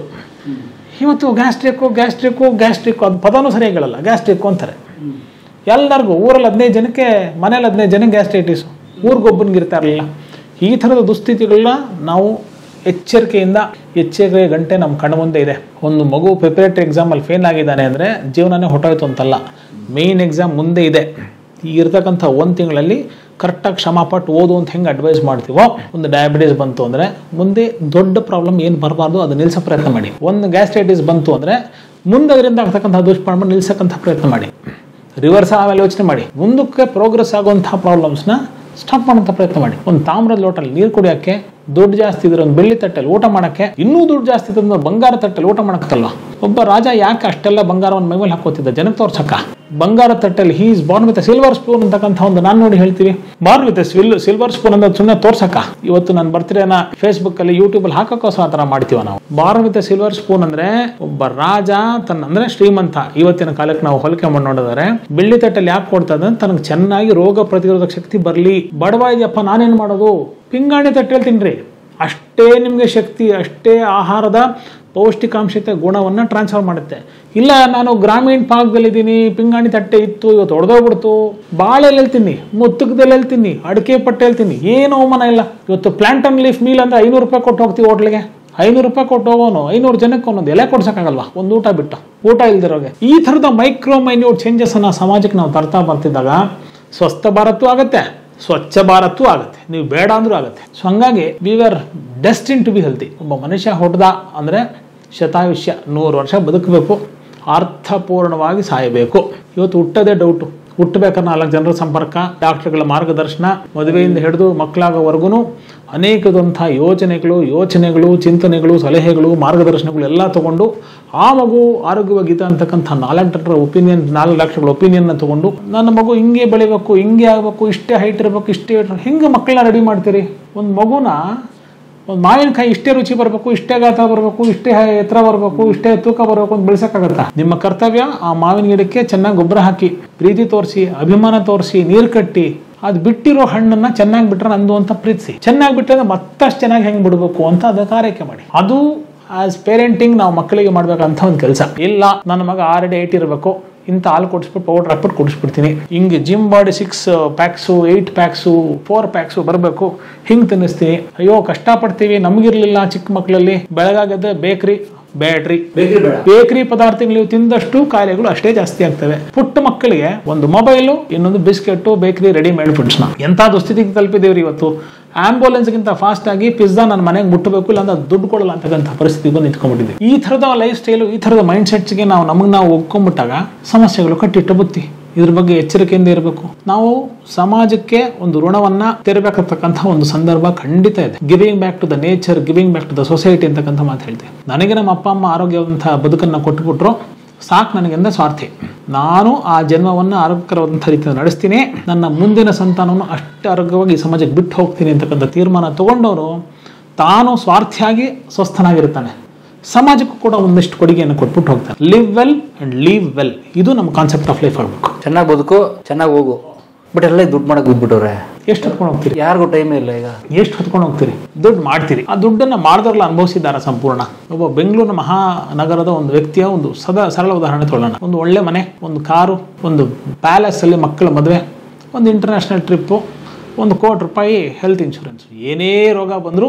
ಇವತ್ತು ಗ್ಯಾಸ್ಟ್ರಿಕ್ಕು ಗ್ಯಾಸ್ಟ್ರಿಕ್ಕು ಗ್ಯಾಸ್ಟ್ರಿಕ್ಕು ಅದು ಪದನೂ ಸರಿಯಾಗಿ ಹೇಳಲ್ಲ ಗ್ಯಾಸ್ಟ್ರಿಕ್ಕು ಅಂತಾರೆ ಎಲ್ಲರಿಗೂ ಊರಲ್ಲಿ ಹದಿನೈದು ಜನಕ್ಕೆ ಮನೇಲಿ ಹದಿನೈದು ಜನಕ್ಕೆ ಗ್ಯಾಸ್ಟ್ರೈಟಿಸು ಊರಿಗೊಬ್ಬನಿಗೆ ಇರ್ತಾ ಇರಲಿಲ್ಲ ಈ ಥರದ ದುಸ್ಥಿತಿಗಳನ್ನ ನಾವು ಎಚ್ಚರಿಕೆಯಿಂದ ಎಚ್ಚರಿಕೆ ಗಂಟೆ ನಮ್ಮ ಕಣ್ಣು ಮುಂದೆ ಇದೆ ಒಂದು ಮಗು ಪ್ರಿಪರೇಟರಿ ಎಕ್ಸಾಮಲ್ಲಿ ಫೇಲ್ ಆಗಿದ್ದಾನೆ ಅಂದರೆ ಜೀವನನೇ ಹೊಟ್ಟೋಯ್ತು ಅಂತಲ್ಲ ಮೇಯ್ನ್ ಎಕ್ಸಾಮ್ ಮುಂದೆ ಇದೆ ಈ ಇರ್ತಕ್ಕಂಥ ಒಂದು ತಿಂಗಳಲ್ಲಿ ಕರೆಕ್ಟಾಗಿ ಶ್ರಮಪಟ್ಟು ಓದು ಅಂತ ಹೆಂಗೆ ಅಡ್ವೈಸ್ ಮಾಡ್ತೀವೋ ಒಂದು ಡಯಾಬಿಟೀಸ್ ಬಂತು ಅಂದರೆ ಮುಂದೆ ದೊಡ್ಡ ಪ್ರಾಬ್ಲಮ್ ಏನು ಬರಬಾರ್ದು ಅದು ನಿಲ್ಲಿಸೋ ಪ್ರಯತ್ನ ಮಾಡಿ ಒಂದು ಗ್ಯಾಸ್ಟ್ರೈಟಿಸ್ ಬಂತು ಅಂದರೆ ಮುಂದೆ ಅದರಿಂದ ಆಗ್ತಕ್ಕಂಥ ದುಷ್ಪರಿಣಾಮ ನಿಲ್ಲಿಸಕ್ಕಂಥ ಪ್ರಯತ್ನ ಮಾಡಿ ರಿವರ್ಸ್ ಆಮೇಲೆ ಯೋಚನೆ ಮಾಡಿ ಮುಂದಕ್ಕೆ ಪ್ರೋಗ್ರೆಸ್ ಆಗುವಂತಹ ಪ್ರಾಬ್ಲಮ್ಸ್ನ ಸ್ಟಾಪ್ ಮಾಡೋಂಥ ಪ್ರಯತ್ನ ಮಾಡಿ ಒಂದು ತಾಮ್ರದ ಲೋಟಲ್ಲಿ ನೀರು ಕುಡಿಯೋಕ್ಕೆ ದುಡ್ಡು ಜಾಸ್ತಿ ಇದ್ರೆ ಒಂದು ಬೆಳ್ಳಿ ತಟ್ಟೆಲಿ ಊಟ ಮಾಡೋಕ್ಕೆ ಇನ್ನೂ ದುಡ್ಡು ಜಾಸ್ತಿ ಇದ್ರೆ ಒಂದು ಬಂಗಾರ ತಟ್ಟೆಲಿ ಊಟ ಮಾಡೋಕ್ಕಲ್ವ ಒಬ್ಬ ರಾಜ ಯಾಕೆ ಅಷ್ಟೆಲ್ಲ ಬಂಗಾರವನ್ನು ಮೈಮೇಲೆ ಹಾಕೋತಿದ್ದ ಜನಕ್ಕೆ ತೋರ್ಸಕ್ಕ ಬಂಗಾರ ತಟ್ಟೆಲಿ he's born with silver spoon ಅಂತಕ್ಕಂಥ ಒಂದು ನಾನು ನೋಡಿ ಹೇಳ್ತೀವಿ born with sil silver spoon ಅಂತ ಸುಮ್ಮನೆ ತೋರ್ಸಕ್ಕ ಇವತ್ತು ನನ್ನ ಬರ್ತ್ಡೇನ ಫೇಸ್ಬುಕ್ ಅಲ್ಲಿ ಯೂಟ್ಯೂಬ್ ಅಲ್ಲಿ ಹಾಕೋಕೋಸ ಆ ಥರ ಮಾಡ್ತೀವ ನಾವು ಬಾರ್ನ್ ವಿತ್ ಸಿಲ್ವರ್ ಸ್ಪೂನ್ ಅಂದ್ರೆ ಒಬ್ಬ ರಾಜ ತನ್ನ ಅಂದ್ರೆ ಶ್ರೀಮಂತ ಇವತ್ತಿನ ಕಾಲಕ್ಕೆ ನಾವು ಹೋಲಿಕೆ ಮಾಡಿ ನೋಡಿದರೆ ಬೆಳ್ಳಿ ತಟ್ಟೆಲಿ ಯಾಕೆ ಕೊಡ್ತಾ ಇದ್ದಾನೆ ತನಗೆ ಚೆನ್ನಾಗಿ ರೋಗ ಪ್ರತಿರೋಧಕ ಶಕ್ತಿ ಬರಲಿ ಬಡವ ಇದೆಯಪ್ಪ ನಾನೇನು ಮಾಡೋದು ಪಿಂಗಾಣಿ ತಟ್ಟೆಲಿ ತಿನ್ರಿ ಅಷ್ಟೇ ನಿಮಗೆ ಶಕ್ತಿ ಅಷ್ಟೇ ಆಹಾರದ ಪೌಷ್ಟಿಕಾಂಶತೆ ಗುಣವನ್ನು ಟ್ರಾನ್ಸ್ಫರ್ ಮಾಡುತ್ತೆ ಇಲ್ಲ ನಾನು ಗ್ರಾಮೀಣ ಭಾಗದಲ್ಲಿದ್ದೀನಿ ಪಿಂಗಾಣಿ ತಟ್ಟೆ ಇತ್ತು ಇವತ್ತು ಹೊಡೆದೋಗ್ಬಿಡ್ತು ಬಾಳೆಲ್ಲಿ ಹೇಳ್ತೀನಿ ಮುತ್ತುಕದಲ್ಲಿ ಹೇಳ್ತೀನಿ ಅಡಿಕೆ ಪಟ್ಟೆ ಹೇಳ್ತೀನಿ ಏನು ಅವಮಾನ ಇಲ್ಲ ಇವತ್ತು ಪ್ಲಾಂಟನ್ ಲೀಫ್ ಮೀಲ್ ಅಂದ್ರೆ ಐನೂರು ರೂಪಾಯಿ ಕೊಟ್ಟು ಹೋಗ್ತೀವಿ ಹೋಟ್ಲಿಗೆ ಐನೂರು ರೂಪಾಯಿ ಕೊಟ್ಟು ಹೋಗೋನು ಐನೂರು ಜನಕ್ಕೆ ಒಂದೊಂದು ಎಲೆ ಕೊಡ್ಸಕ್ಕಾಗಲ್ವಾ ಒಂದು ಊಟ ಬಿಟ್ಟು ಊಟ ಇಲ್ದಿರೋಗೆ ಈ ಥರದ ಮೈಕ್ರೋ ಮೈನ್ಯೂಟ್ ಚೇಂಜಸ್ ಅನ್ನ ಸಮಾಜಕ್ಕೆ ನಾವು ತರ್ತಾ ಬರ್ತಿದ್ದಾಗ ಸ್ವಸ್ಥ ಭಾರತವೂ ಆಗುತ್ತೆ ಸ್ವಚ್ಛ ಭಾರತವೂ ಆಗುತ್ತೆ ನೀವು ಬೇಡ ಅಂದ್ರೂ ಆಗುತ್ತೆ ಸೊ ಹಂಗಾಗಿ we are destined to be healthy ಒಬ್ಬ ಮನುಷ್ಯ ಹೊಡೆದ ಅಂದರೆ ಶತಾಯುಷ್ಯ ನೂರು ವರ್ಷ ಬದುಕಬೇಕು ಅರ್ಥಪೂರ್ಣವಾಗಿ ಸಾಯಬೇಕು ಇವತ್ತು ಹುಟ್ಟದೇ ಡೌಟು ಹುಟ್ಟಬೇಕಾದ್ರೆ ನಾಲ್ಕು ಜನರ ಸಂಪರ್ಕ ಡಾಕ್ಟರ್ಗಳ ಮಾರ್ಗದರ್ಶನ ಮದುವೆಯಿಂದ ಹಿಡಿದು ಮಕ್ಕಳಾಗೋವರೆಗೂ ಅನೇಕದಂಥ ಯೋಚನೆಗಳು ಯೋಚನೆಗಳು ಚಿಂತನೆಗಳು ಸಲಹೆಗಳು ಮಾರ್ಗದರ್ಶನಗಳು ಎಲ್ಲ ತಗೊಂಡು ಆ ಮಗು ಆರೋಗ್ಯವಾಗಿದೆ ಅಂತಕ್ಕಂಥ ನಾಲ್ಕು ಡಾಕ್ಟರ್ ಒಪಿನಿಯನ್ ನಾಲ್ಕು ಡಾಕ್ಟರ್ಗಳ ಒಪಿನಿಯನ್ನ ತಗೊಂಡು ನನ್ನ ಮಗು ಹಿಂಗೆ ಬೆಳಿಬೇಕು ಹಿಂಗೆ ಆಗಬೇಕು ಇಷ್ಟೇ ಹೈಟ್ ಇರಬೇಕು ಇಷ್ಟೇ ಹೆಂಗೆ ಮಕ್ಕಳನ್ನ ರೆಡಿ ಮಾಡ್ತೀರಿ ಒಂದು ಮಗುನ ಒಂದು ಮಾವಿನಕಾಯಿ ಇಷ್ಟೇ ರುಚಿ ಬರಬೇಕು ಇಷ್ಟೇ ಗಾತ್ರ ಬರಬೇಕು ಇಷ್ಟೇ ಎತ್ತರ ಬರಬೇಕು ಇಷ್ಟೇ ತೂಕ ಬರಬೇಕು ಅಂತ ಬೆಳೆಸಕ್ಕಾಗತ್ತಾ ನಿಮ್ಮ ಕರ್ತವ್ಯ ಆ ಮಾವಿನ ಗಿಡಕ್ಕೆ ಚೆನ್ನಾಗಿ ಗೊಬ್ಬರ ಹಾಕಿ ಪ್ರೀತಿ ತೋರಿಸಿ ಅಭಿಮಾನ ತೋರಿಸಿ ನೀರು ಕಟ್ಟಿ ಅದು ಬಿಟ್ಟಿರೋ ಹಣ್ಣನ್ನ ಚೆನ್ನಾಗಿ ಬಿಟ್ರೆ ನಂದು ಅಂತ ಪ್ರೀತಿಸಿ ಚೆನ್ನಾಗಿ ಬಿಟ್ಟರೆ ಮತ್ತಷ್ಟು ಚೆನ್ನಾಗಿ ಹೆಂಗೆ ಬಿಡಬೇಕು ಅಂತ ಅದಕ್ಕೆ ಆರೈಕೆ ಮಾಡಿ ಅದು ಆಸ್ ಪೇರೆಂಟಿಂಗ್ ನಾವು ಮಕ್ಕಳಿಗೆ ಮಾಡ್ಬೇಕಂತ ಒಂದು ಕೆಲಸ ಇಲ್ಲ ನನ್ನ ಮಗ ಆಲ್ರೆಡಿ ಏಟ್ ಇರಬೇಕು ಇಂಥ ಹಾಲು ಕೊಡಿಸ್ಬಿಟ್ಟು ಪೌಡರ್ ಹಾಕ್ಬಿಟ್ಟು ಕುಡಿಸ್ಬಿಡ್ತೀನಿ ಹಿಂಗೆ gym body six packs eight packs four packs ಬರಬೇಕು ಹಿಂಗೆ ತಿನ್ನಿಸ್ತೀನಿ ಅಯ್ಯೋ ಕಷ್ಟಪಡ್ತೀವಿ ನಮಗಿರ್ಲಿಲ್ಲ ಚಿಕ್ಕ ಮಕ್ಕಳಲ್ಲಿ ಬೆಳಗಾಗದೆ ಬೇಕ್ರಿ ಬ್ಯಾಟ್ರಿ ಬೇಕ್ರಿ ಬೇಡ ಬೇಕರಿ ಪದಾರ್ಥಗಳು ನೀವು ತಿಂದಷ್ಟು ಕಾಯಿಲೆಗಳು ಅಷ್ಟೇ ಜಾಸ್ತಿ ಆಗ್ತವೆ ಪುಟ್ಟ ಮಕ್ಕಳಿಗೆ ಒಂದು ಮೊಬೈಲು ಇನ್ನೊಂದು ಬಿಸ್ಕೆಟ್ ಬೇಕರಿ ರೆಡಿಮೇಡ್ ಫುಡ್ಸ್ನ ಎಂಥ ದುಸ್ಥಿತಿಗೆ ತಲುಪಿದೇವ್ರಿ ಇವತ್ತು ಆಂಬುಲೆನ್ಸ್ಗಿಂತ ಫಾಸ್ಟ್ ಆಗಿ ಪಿಜ್ಜಾ ನನ್ನ ಮನೆಗೆ ಮುಟ್ಟಬೇಕು ಇಲ್ಲ ಅಂದ್ರೆ ದುಡ್ಡು ಕೊಡಲ್ಲ ಅಂತಕ್ಕಂಥ ಪರಿಸ್ಥಿತಿ ಬಂದು ನಿಂತ್ಕೊಂಡ್ಬಿಟ್ಟಿದೆ ಈ ಥರದ ಲೈಫ್ ಸ್ಟೈಲು ಈ ಥರದ ಮೈಂಡ್ ಸೆಟ್ಸ್ಗೆ ನಾವು ನಮಗೆ ನಾವು ಒಪ್ಕೊಂಡ್ಬಿಟ್ಟಾಗ ಸಮಸ್ಯೆಗಳು ಕಟ್ಟಿಟ್ಟ ಬುತ್ತಿ ಇದ್ರ ಬಗ್ಗೆ ಎಚ್ಚರಿಕೆಯಿಂದ ಇರಬೇಕು ನಾವು ಸಮಾಜಕ್ಕೆ ಒಂದು ಋಣವನ್ನ ತೆರಬೇಕಾಗ್ತಕ್ಕಂಥ ಒಂದು ಸಂದರ್ಭ ಖಂಡಿತ ಇದೆ giving back to the nature giving back to the society ಅಂತಕ್ಕಂಥ ಮಾತು ಹೇಳ್ತೇವೆ ನನಗೆ ನಮ್ಮ ಅಪ್ಪ ಅಮ್ಮ ಆರೋಗ್ಯವಂತಹ ಬದುಕನ್ನು ಕೊಟ್ಟುಬಿಟ್ರು ಸಾಕು ನನಗೆಂದ ಸ್ವಾರ್ಥಿ ನಾನು ಆ ಜನ್ಮವನ್ನು ಆರೋಗ್ಯಕರವಾದಂಥ ರೀತಿಯಲ್ಲಿ ನಡೆಸ್ತೀನಿ ನನ್ನ ಮುಂದಿನ ಸಂತಾನವನ್ನು ಅಷ್ಟೇ ಆರೋಗ್ಯವಾಗಿ ಈ ಸಮಾಜಕ್ಕೆ ಬಿಟ್ಟು ಹೋಗ್ತೀನಿ ಅಂತಕ್ಕಂಥ ತೀರ್ಮಾನ ತಗೊಂಡವನು ತಾನು ಸ್ವಾರ್ಥಿಯಾಗಿ ಸ್ವಸ್ಥನಾಗಿರ್ತಾನೆ ಸಮಾಜಕ್ಕೂ ಕೂಡ ಒಂದಿಷ್ಟು ಕೊಡುಗೆಯನ್ನು ಕೊಟ್ಬಿಟ್ಟು ಹೋಗ್ತಾನೆ live well and leave well ಇದು ನಮ್ಮ ಕಾನ್ಸೆಪ್ಟ್ ಆಫ್ ಲೈಫ್ ಆಗಬೇಕು ಚೆನ್ನಾಗಿ ಬದುಕು ಚೆನ್ನಾಗಿ ಹೋಗು ಬಟ್ ಎಲ್ಲ ದುಡ್ಡು ಮಾಡಕ್ ಬಿದ್ಬಿಟ್ಟವ್ರೆ ಎಷ್ಟು ಹೊತ್ಕೊಂಡು ಹೋಗ್ತೀರಿ ಯಾರಿಗೂ ಟೈಮ್ ಇಲ್ಲ ಈಗ ಎಷ್ಟು ಹೊತ್ಕೊಂಡು ಹೋಗ್ತೀರಿ ದುಡ್ಡು ಮಾಡ್ತೀರಿ ಆ ದುಡ್ಡನ್ನು ಮಾಡಿದ್ರಲ್ಲ ಅನುಭವಿಸಿದ್ದಾರೆ ಸಂಪೂರ್ಣ ಒಬ್ಬ ಬೆಂಗಳೂರಿನ ಮಹಾನಗರದ ಒಂದು ವ್ಯಕ್ತಿಯ ಒಂದು ಸದಾ ಸರಳ ಉದಾಹರಣೆ ತೊಗೊಳ್ಳೋಣ ಒಂದು ಒಳ್ಳೆ ಮನೆ ಒಂದು ಕಾರು ಒಂದು ಪ್ಯಾಲೇಸ್ ಅಲ್ಲಿ ಮಕ್ಕಳ ಮದುವೆ ಒಂದು ಇಂಟರ್ನ್ಯಾಷನಲ್ ಟ್ರಿಪ್ಪು ಒಂದು ಕೋಟಿ ರೂಪಾಯಿ ಹೆಲ್ತ್ ಇನ್ಶೂರೆನ್ಸ್ ಏನೇ ರೋಗ ಬಂದರೂ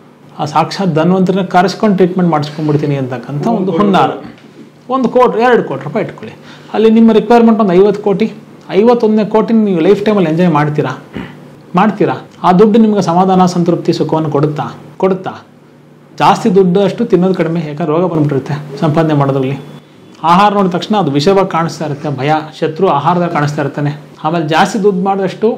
ಆ ಸಾಕ್ಷಾತ್ ಧನ್ವಂತರನ್ನ ಕರೆಸ್ಕೊಂಡು ಟ್ರೀಟ್ಮೆಂಟ್ ಮಾಡಿಸ್ಕೊಂಡ್ಬಿಡ್ತೀನಿ ಅಂತಕ್ಕಂಥ ಒಂದು ಹುನ್ನಾರ ಒಂದು ಕೋಟಿ ಎರಡು ಕೋಟಿ ರೂಪಾಯಿ ಇಟ್ಕೊಳ್ಳಿ ಅಲ್ಲಿ ನಿಮ್ಮ ರಿಕ್ವೈರ್ಮೆಂಟ್ ಒಂದು ಐವತ್ತು ಕೋಟಿ ಐವತ್ತೊಂದನೇ ಕೋಟಿ ನೀವು ಲೈಫ್ ಟೈಮಲ್ಲಿ ಎಂಜಾಯ್ ಮಾಡ್ತೀರಾ ಮಾಡ್ತೀರಾ ಆ ದುಡ್ಡು ನಿಮಗೆ ಸಮಾಧಾನ ಸಂತೃಪ್ತಿ ಸುಖವನ್ನು ಕೊಡುತ್ತಾ ಕೊಡುತ್ತಾ ಜಾಸ್ತಿ ದುಡ್ಡು ಅಷ್ಟು ತಿನ್ನೋದು ಕಡಿಮೆ ಯಾಕಂದ್ರೆ ರೋಗ ಬಂದ್ಬಿಟ್ಟಿರುತ್ತೆ ಸಂಪಾದನೆ ಮಾಡೋದ್ರಲ್ಲಿ ಆಹಾರ ನೋಡಿದ ತಕ್ಷಣ ಅದು ವಿಷವಾಗಿ ಕಾಣಿಸ್ತಾ ಇರುತ್ತೆ ಭಯ ಶತ್ರು ಆಹಾರದಾಗ ಕಾಣಿಸ್ತಾ ಇರ್ತಾನೆ ಆಮೇಲೆ ಜಾಸ್ತಿ ದುಡ್ಡು ಮಾಡಿದಷ್ಟು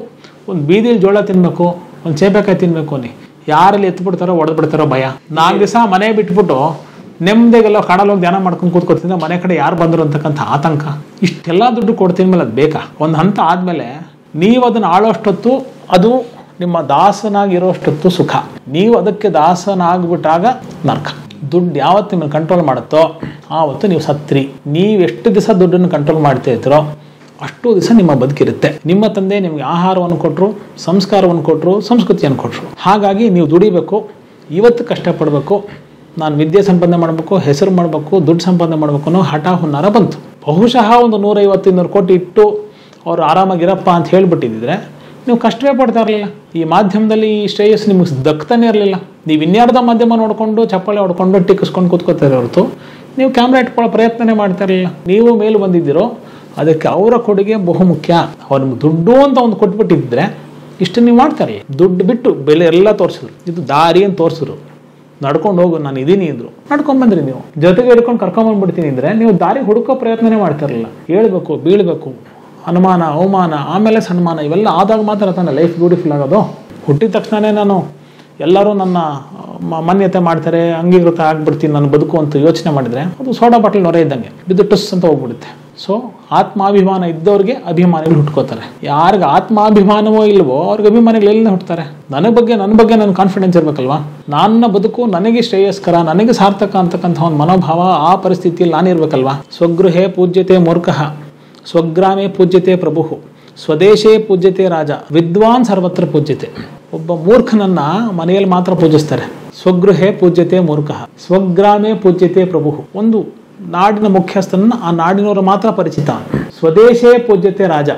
ಒಂದು ಬೀದಿಲಿ ಜೋಳ ತಿನ್ನಬೇಕು ಒಂದು ಸೇಬೆಕಾಯಿ ತಿನ್ನಬೇಕು ಅನ್ನಿ ಯಾರಲ್ಲಿ ಎತ್ಬಿಡ್ತಾರೋ ಹೊಡೆದು ಬಿಡ್ತಾರೋ ಭಯ ನಾಲ್ಕು ದಿವಸ ಮನೆ ಬಿಟ್ಬಿಟ್ಟು ನೆಮ್ಮದಿಗೆಲ್ಲ ಕಾಡಲ್ಲಿ ಹೋಗಿ ಧ್ಯಾನ ಮಾಡ್ಕೊಂಡು ಕೂತ್ಕೊತಿದ್ದ ಮನೆ ಕಡೆ ಯಾರು ಬಂದರು ಅಂತಕ್ಕಂಥ ಆತಂಕ ಇಷ್ಟೆಲ್ಲ ದುಡ್ಡು ಕೊಡ್ತೀನಿ ಮೇಲೆ ಅದು ಬೇಕಾ ಒಂದು ಹಂತ ಆದಮೇಲೆ ನೀವು ಅದನ್ನು ಆಳೋಷ್ಟೊತ್ತು ಅದು ನಿಮ್ಮ ದಾಸನಾಗಿರೋಷ್ಟೊತ್ತು ಸುಖ ನೀವು ಅದಕ್ಕೆ ದಾಸನಾಗ್ಬಿಟ್ಟಾಗ ನರ್ಕ ದುಡ್ಡು ಯಾವತ್ತು ನಿಮ್ಮನ್ನು ಕಂಟ್ರೋಲ್ ಮಾಡುತ್ತೋ ಆವತ್ತು ನೀವು ಸತ್ರಿ ನೀವು ಎಷ್ಟು ದಿವಸ ದುಡ್ಡನ್ನು ಕಂಟ್ರೋಲ್ ಮಾಡ್ತಾ ಇರ್ತೀರೋ ಅಷ್ಟು ದಿವಸ ನಿಮ್ಮ ಬದುಕಿರುತ್ತೆ ನಿಮ್ಮ ತಂದೆ ನಿಮಗೆ ಆಹಾರವನ್ನು ಕೊಟ್ಟರು ಸಂಸ್ಕಾರವನ್ನು ಕೊಟ್ಟರು ಸಂಸ್ಕೃತಿಯನ್ನು ಕೊಟ್ಟರು ಹಾಗಾಗಿ ನೀವು ದುಡಿಬೇಕು ಇವತ್ತು ಕಷ್ಟಪಡಬೇಕು ನಾನು ವಿದ್ಯೆ ಸಂಪಾದನೆ ಮಾಡಬೇಕು ಹೆಸರು ಮಾಡಬೇಕು ದುಡ್ಡು ಸಂಪಾದನೆ ಮಾಡಬೇಕು ಅನ್ನೋ ಹಠ ಹುನ್ನಾರ ಬಂತು ಬಹುಶಃ ಒಂದು ನೂರೈವತ್ತು ಇನ್ನೂರು ಕೋಟಿ ಇಟ್ಟು ಅವರು ಆರಾಮಾಗಿರಪ್ಪ ಅಂತ ಹೇಳ್ಬಿಟ್ಟಿದ್ರೆ ನೀವು ಕಷ್ಟವೇ ಪಡ್ತಾ ಇರಲಿಲ್ಲ ಈ ಮಾಧ್ಯಮದಲ್ಲಿ ಈ ಶ್ರೇಯಸ್ ನಿಮಗೆ ದಕ್ತಾನೆ ಇರಲಿಲ್ಲ ನೀವು ಇನ್ಯಾರ್ದ ಮಾಧ್ಯಮ ನೋಡಿಕೊಂಡು ಚಪ್ಪಾಳೆ ಹೊಡ್ಕೊಂಡು ಟಿಕ್ಕಿಸ್ಕೊಂಡು ಕೂತ್ಕೋತಾರೆ ಹೊರತು ನೀವು ಕ್ಯಾಮ್ರಾ ಇಟ್ಕೊಳ್ಳೋ ಪ್ರಯತ್ನನೇ ಮಾಡ್ತಾ ಇರಲಿಲ್ಲ ನೀವು ಮೇಲು ಬಂದಿದ್ದೀರೋ ಅದಕ್ಕೆ ಅವರ ಕೊಡುಗೆ ಬಹುಮುಖ್ಯ ಅವ್ರು ನಿಮ್ಗೆ ದುಡ್ಡು ಅಂತ ಒಂದು ಕೊಟ್ಬಿಟ್ಟಿದ್ರೆ ಇಷ್ಟು ನೀವು ಮಾಡ್ತಾರೆ ದುಡ್ಡು ಬಿಟ್ಟು ಬೆಲೆ ಎಲ್ಲ ತೋರಿಸಿದ್ರು ಇದು ದಾರಿ ಅಂತ ತೋರಿಸಿದ್ರು ನಡ್ಕೊಂಡು ಹೋಗು ನಾನು ಇದೀನಿ ಇದ್ರು ನಡ್ಕೊಂಡ್ ಬಂದ್ರಿ ನೀವು ಜೊತೆಗೆ ಹಿಡ್ಕೊಂಡು ಕರ್ಕೊಂಬಂದ್ಬಿಡ್ತೀನಿ ಅಂದ್ರೆ ನೀವು ದಾರಿ ಹುಡುಕೋ ಪ್ರಯತ್ನನೇ ಮಾಡ್ತಿರಲಿಲ್ಲ ಹೇಳ್ಬೇಕು ಬೀಳ್ಬೇಕು ಅನುಮಾನ ಅವಮಾನ ಆಮೇಲೆ ಸನ್ಮಾನ ಇವೆಲ್ಲ ಆದಾಗ ಮಾತ್ರ ತಾನೆ ಲೈಫ್ ಬ್ಯೂಟಿಫುಲ್ ಆಗೋದು ಹುಟ್ಟಿದ ತಕ್ಷಣನೇ ನಾನು ಎಲ್ಲರೂ ನನ್ನ ಮ- ಮಾನ್ಯತೆ ಮಾಡ್ತಾರೆ ಅಂಗೀಕೃತ ಆಗ್ಬಿಡ್ತೀನಿ ನಾನು ಬದುಕು ಅಂತ ಯೋಚನೆ ಮಾಡಿದ್ರೆ ಅದು ಸೋಡಾ ಬಾಟಲ್ ನೊರೆ ಇದ್ದಂಗೆ ಬಿದ್ದು ಟುಸ್ ಅಂತ ಹೋಗ್ಬಿಡುತ್ತೆ ಸೊ ಆತ್ಮಾಭಿಮಾನ ಇದ್ದವ್ರಿಗೆ ಅಭಿಮಾನಿಗಳು ಹುಟ್ಕೋತಾರೆ ಯಾರಿಗೆ ಆತ್ಮಾಭಿಮಾನವೋ ಇಲ್ವೋ ಅವ್ರಿಗೆ ಅಭಿಮಾನಿಗಳು ಎಲ್ಲಿಂದ ಹುಟ್ತಾರೆ ನನ್ನ ಬಗ್ಗೆ ನನ್ನ ಬಗ್ಗೆ ನನ್ನ ಕಾನ್ಫಿಡೆನ್ಸ್ ಇರಬೇಕಲ್ವಾ ನನ್ನ ಬದುಕು ನನಗೆ ಶ್ರೇಯಸ್ಕರ ನನಗೆ ಸಾರ್ಥಕ ಅಂತಕ್ಕಂಥ ಒಂದು ಮನೋಭಾವ ಆ ಪರಿಸ್ಥಿತಿಯಲ್ಲಿ ನಾನಿರ್ಬೇಕಲ್ವಾ ಸ್ವಗೃಹೇ ಪೂಜ್ಯತೆ ಮೂರ್ಖಃ ಸ್ವಗ್ರಾಮೇ ಪೂಜ್ಯತೆ ಪ್ರಭು ಸ್ವದೇಶೇ ಪೂಜ್ಯತೆ ರಾಜ ವಿದ್ವಾನ್ ಸರ್ವತ್ರ ಪೂಜ್ಯತೆ ಒಬ್ಬ ಮೂರ್ಖನನ್ನ ಮನೆಯಲ್ಲಿ ಮಾತ್ರ ಪೂಜಿಸ್ತಾರೆ ಸ್ವಗೃಹೇ ಪೂಜ್ಯತೆ ಮೂರ್ಖಃ ಸ್ವಗ್ರಾಮೇ ಪೂಜ್ಯತೆ ಪ್ರಭು ಒಂದು ನಾಡಿನ ಮುಖ್ಯಸ್ಥನನ್ನ ಆ ನಾಡಿನವರು ಮಾತ್ರ ಪರಿಚಿತ ಸ್ವದೇಶೇ ಪೂಜ್ಯತೆ ರಾಜ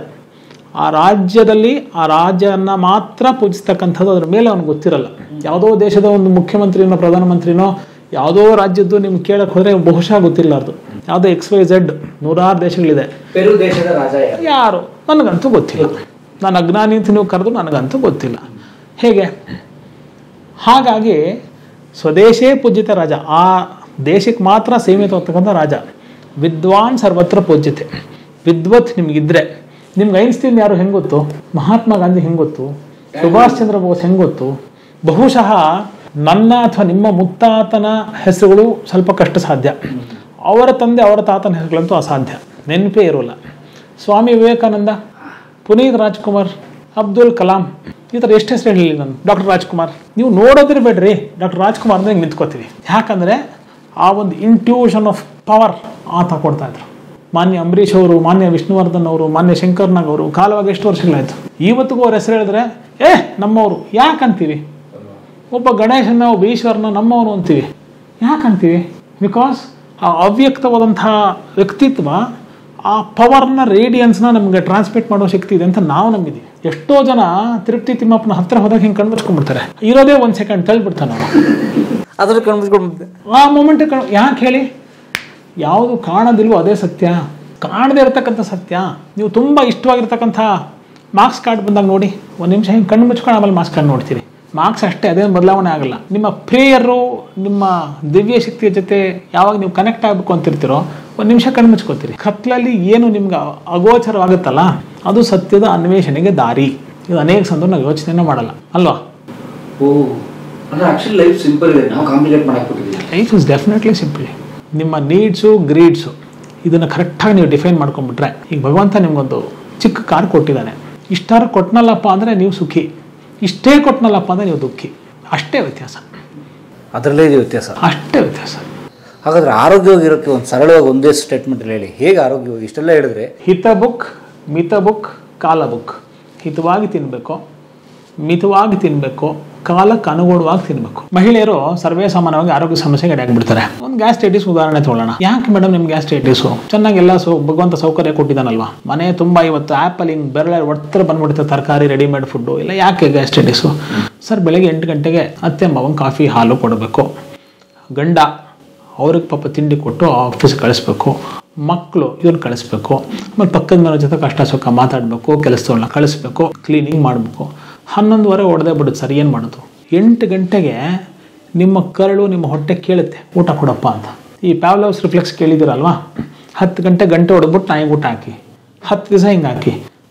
ಆ ರಾಜ್ಯದಲ್ಲಿ ಆ ರಾಜ್ಯನ ಮಾತ್ರ ಪೂಜಿಸ್ತಕ್ಕಂಥದ್ದು ಅದ್ರ ಮೇಲೆ ಅವ್ನಿಗೆ ಗೊತ್ತಿರಲ್ಲ ಯಾವುದೋ ದೇಶದ ಒಂದು ಮುಖ್ಯಮಂತ್ರಿನೋ ಪ್ರಧಾನಮಂತ್ರಿನೋ ಯಾವುದೋ ರಾಜ್ಯದ್ದು ನಿಮ್ಗೆ ಕೇಳಕ್ಕೆ ಹೋದ್ರೆ ಬಹುಶಃ ಗೊತ್ತಿರಲಾರ್ದು ಯಾವುದೋ ಎಕ್ಸ್ ವೈ ಝೆಡ್ ನೂರಾರು ದೇಶಗಳಿದೆ ಪೆರು ದೇಶದ ರಾಜ ಯಾರು ಯಾರು ನನಗಂತೂ ಗೊತ್ತಿಲ್ಲ ನಾನು ಅಜ್ಞಾನಿ ಅಂತ ನೀವು ಕರೆದು ನನಗಂತೂ ಗೊತ್ತಿಲ್ಲ ಹೇಗೆ ಹಾಗಾಗಿ ಸ್ವದೇಶೇ ಪೂಜ್ಯತೆ ರಾಜ ಆ ದೇಶಕ್ಕೆ ಮಾತ್ರ ಸೀಮಿತವಾಗ್ತಕ್ಕಂಥ ರಾಜ ವಿದ್ವಾನ್ ಸರ್ವತ್ರ ಪೂಜ್ಯತೆ ವಿದ್ವತ್ ನಿಮ್ಗಿದ್ರೆ ನಿಮ್ಗೆ ಐನ್ಸ್ಟೀನ್ ಯಾರು ಹೆಂಗೆ ಗೊತ್ತು ಮಹಾತ್ಮ ಗಾಂಧಿ ಹೆಂಗೆ ಗೊತ್ತು ಸುಭಾಷ್ ಚಂದ್ರ ಬೋಸ್ ಹೆಂಗೆ ಗೊತ್ತು ಬಹುಶಃ ನನ್ನ ಅಥವಾ ನಿಮ್ಮ ಮುತ್ತಾತನ ಹೆಸರುಗಳು ಸ್ವಲ್ಪ ಕಷ್ಟ ಸಾಧ್ಯ ಅವರ ತಂದೆ ಅವರ ತಾತನ ಹೆಸರುಗಳಂತೂ ಅಸಾಧ್ಯ ನೆನಪೇ ಇರೋಲ್ಲ ಸ್ವಾಮಿ ವಿವೇಕಾನಂದ ಪುನೀತ್ ರಾಜ್ಕುಮಾರ್ ಅಬ್ದುಲ್ ಕಲಾಂ ಈ ಥರ ಎಷ್ಟು ಹೆಸರು ಹೇಳಲಿ ನಾನು ಡಾಕ್ಟರ್ ರಾಜ್ಕುಮಾರ್ ನೀವು ನೋಡೋದ್ರೆ ಬೇಡ್ರಿ ಡಾಕ್ಟರ್ ರಾಜ್ಕುಮಾರ್ ಅಂದ್ರೆ ಹಿಂಗೆ ನಿಂತ್ಕೋತೀವಿ ಯಾಕಂದರೆ ಆ ಒಂದು ಇಂಟ್ಯೂಷನ್ ಆಫ್ ಪವರ್ ಆತ ಕೊಡ್ತಾ ಇದ್ರು ಮಾನ್ಯ ಅಂಬರೀಷ್ ಅವರು ಮಾನ್ಯ ವಿಷ್ಣುವರ್ಧನ್ ಅವರು ಮಾನ್ಯ ಶಂಕರ್ನಾಗ್ ಅವರು ಕಾಲವಾಗಿ ಎಷ್ಟು ವರ್ಷಗಳಾಯ್ತು ಇವತ್ತಿಗೂ ಅವ್ರ ಹೆಸರು ಹೇಳಿದ್ರೆ ಏ ನಮ್ಮವರು ಯಾಕಂತೀವಿ ಒಬ್ಬ ಗಣೇಶನ ಒಬ್ಬ ಈಶ್ವರನ ನಮ್ಮವನು ಅಂತೀವಿ ಯಾಕಂತೀವಿ ಬಿಕಾಸ್ ಆ ಅವ್ಯಕ್ತವಾದಂತಹ ವ್ಯಕ್ತಿತ್ವ ಆ ಪವರ್ನ ರೇಡಿಯನ್ಸ್ನ ನಮಗೆ ಟ್ರಾನ್ಸ್ಮಿಟ್ ಮಾಡೋ ಶಕ್ತಿ ಇದೆ ಅಂತ ನಾವು ನಂಬಿದ್ದೀವಿ ಎಷ್ಟೋ ಜನ ತಿರುಪ್ತಿ ತಿಮ್ಮಪ್ಪನ ಹತ್ರ ಹೋದಾಗ ಹಿಂಗೆ ಕಣ್ಮುಚ್ಕೊಂಡ್ಬಿಡ್ತಾರೆ ಇರೋದೇ ಒಂದು ಸೆಕೆಂಡ್ ತಳ್ಳಿಬಿಡ್ತಾನೆ ನಾವು ಅದ್ರ ಕಣ್ಬಿಟ್ಕೊಂಡು ಆ ಮೂಮೆಂಟ್ ಯಾಕೆ ಹೇಳಿ ಯಾವುದು ಕಾಣೋದಿಲ್ವೋ ಅದೇ ಸತ್ಯ ಕಾಣದೇ ಇರತಕ್ಕಂಥ ಸತ್ಯ ನೀವು ತುಂಬ ಇಷ್ಟವಾಗಿರ್ತಕ್ಕಂಥ ಮಾರ್ಕ್ಸ್ ಕಾರ್ಡ್ ಬಂದಾಗ ನೋಡಿ ಒಂದು ನಿಮಿಷ ಹಿಂಗೆ ಕಣ್ಣು ಮುಚ್ಕೊಂಡು ಆಮೇಲೆ ಮಾರ್ಕ್ಸ್ ಕಾರ್ಡ್ ನೋಡ್ತೀರಿ ಮಾರ್ಕ್ಸ್ ಅಷ್ಟೇ ಅದೇನು ಬದಲಾವಣೆ ಆಗಲ್ಲ ನಿಮ್ಮ ಪ್ರೇಯರು ನಿಮ್ಮ ದಿವ್ಯ ಶಕ್ತಿಯ ಜೊತೆ ಯಾವಾಗ ನೀವು ಕನೆಕ್ಟ್ ಆಗಬೇಕು ಅಂತಿರ್ತೀರೋ ಒಂದು ನಿಮಿಷ ಕಣ್ಣು ಮುಚ್ಕೋತೀರಿ ಕತ್ಲಲ್ಲಿ ಏನು ನಿಮ್ಗೆ ಅಗೋಚರವಾಗುತ್ತಲ್ಲ ಅದು ಸತ್ಯದ ಅನ್ವೇಷಣೆಗೆ ದಾರಿ ಇದು ಅನೇಕ ಸಂದರ್ಭ ನಾವು ಯೋಚನೆ ಮಾಡಲ್ಲ ಅಲ್ವಾ ಓ ಅಂದ್ರೆ ಆಕ್ಚುಲಿ ಲೈಫ್ ಸಿಂಪಲ್ ಇದೆ ನಾವು ಕಾಂಪ್ಲಿಕೇಟ್ ಮಾಡಾಕ್ಬಿಟ್ಟಿದ್ದೀವಿ ಲೈಫ್ ಇಸ್ ಡೆಫಿನೆಟ್ಲಿ ಸಿಂಪಲ್ ನಿಮ್ಮ ನೀಡ್ಸು ಗ್ರೀಡ್ಸು ಇದನ್ನು ಕರೆಕ್ಟಾಗಿ ನೀವು ಡಿಫೈನ್ ಮಾಡ್ಕೊಂಡ್ಬಿಟ್ರೆ ಈಗ ಭಗವಂತ ನಿಮ್ಗೊಂದು ಚಿಕ್ಕ ಕಾರ್ ಕೊಟ್ಟಿದ್ದಾನೆ ಇಷ್ಟಾರು ಕೊಟ್ನಲ್ಲಪ್ಪ ಅಂದರೆ ನೀವು ಸುಖಿ ಇಷ್ಟೇ ಕೊಟ್ನಲ್ಲಪ್ಪ ಅಂದರೆ ನೀವು ದುಃಖಿ ಅಷ್ಟೇ ವ್ಯತ್ಯಾಸ ಅದರಲ್ಲೇ ಇದೆ ವ್ಯತ್ಯಾಸ ಅಷ್ಟೇ ವ್ಯತ್ಯಾಸ ಹಾಗಾದ್ರೆ ಆರೋಗ್ಯವಾಗಿರೋಕ್ಕೆ ಒಂದು ಸರಳವಾಗಿ ಒಂದೇ ಸ್ಟೇಟ್ಮೆಂಟ್ ಹೇಳಿ ಹೇಗೆ ಆರೋಗ್ಯವಾಗಿ ಇಷ್ಟೆಲ್ಲ ಹೇಳಿದ್ರೆ ಹಿತ ಬುಕ್ ಮಿತ ಬುಕ್ ಕಾಲ ಬುಕ್ ಹಿತವಾಗಿ ತಿನ್ನಬೇಕು ಮಿತವಾಗಿ ತಿನ್ನಬೇಕು ಕಾಲಕ್ಕೆ ಅನುಗುಣವಾಗಿ ತಿನ್ನಬೇಕು ಮಹಿಳೆಯರು ಸರ್ವೇ ಸಾಮಾನ್ಯವಾಗಿ ಆರೋಗ್ಯ ಸಮಸ್ಯೆಗೆ ಎಡೆಯಾಗ್ಬಿಡ್ತಾರೆ ಒಂದು ಗ್ಯಾಸ್ಟ್ರೈಟಿಸ್ ಉದಾಹರಣೆ ತಗೊಳ್ಳೋಣ ಯಾಕೆ ಮೇಡಮ್ ನಿಮ್ಗೆ ಗ್ಯಾಸ್ಟ್ರೈಟಿಸು ಚೆನ್ನಾಗೆಲ್ಲ ಸೌ ಭಗವಂತ ಸೌಕರ್ಯ ಕೊಟ್ಟಿದ್ದಾನಲ್ವಾ ಮನೆ ತುಂಬ ಇವತ್ತು ಆ್ಯಪಲ್ ಹಿಂಗೆ ಬೆರಳೆ ಒತ್ತರ ಬಂದ್ಬಿಡುತ್ತೆ ತರಕಾರಿ ರೆಡಿಮೇಡ್ ಫುಡ್ಡು ಇಲ್ಲ ಯಾಕೆ ಗ್ಯಾಸ್ಟ್ರೈಟಿಸು ಸರ್ ಬೆಳಗ್ಗೆ ಎಂಟು ಗಂಟೆಗೆ ಅತ್ತೆ ಮಾವಂಗೆ ಕಾಫಿ ಹಾಲು ಕೊಡಬೇಕು ಗಂಡ ಅವ್ರಿಗೆ ಪಾಪ ತಿಂಡಿ ಕೊಟ್ಟು ಆಫೀಸ್ಗೆ ಕಳಿಸ್ಬೇಕು ಮಕ್ಕಳು ಇವ್ರನ್ನ ಕಳಿಸ್ಬೇಕು ಆಮೇಲೆ ಪಕ್ಕದ ಮನೆ ಜೊತೆ ಕಷ್ಟ ಸುಖ ಮಾತಾಡಬೇಕು ಕೆಲಸದವ್ರನ್ನ ಕಳಿಸ್ಬೇಕು ಕ್ಲೀನಿಂಗ್ ಮಾಡಬೇಕು ಹನ್ನೊಂದುವರೆ ಹೊಡೆದೇ ಬಿಡುತ್ತೆ ಸರ್ ಏನು ಮಾಡೋದು ಎಂಟು ಗಂಟೆಗೆ ನಿಮ್ಮ ಕರಳು ನಿಮ್ಮ ಹೊಟ್ಟೆ ಕೇಳುತ್ತೆ ಊಟ ಕೊಡಪ್ಪ ಅಂತ ಈ ಪ್ಯಾವ್ಲವ್ಸ್ ರಿಫ್ಲೆಕ್ಸ್ ಕೇಳಿದಿರಲ್ವಾ ಹತ್ತು ಗಂಟೆ ಗಂಟೆ ಹೊಡೆದ್ಬಿಟ್ಟು ನಾಯಿಗೆ ಊಟ ಹಾಕಿ ಹತ್ತು ದಿವಸ ಹಿಂಗೆ ಹಾಕಿ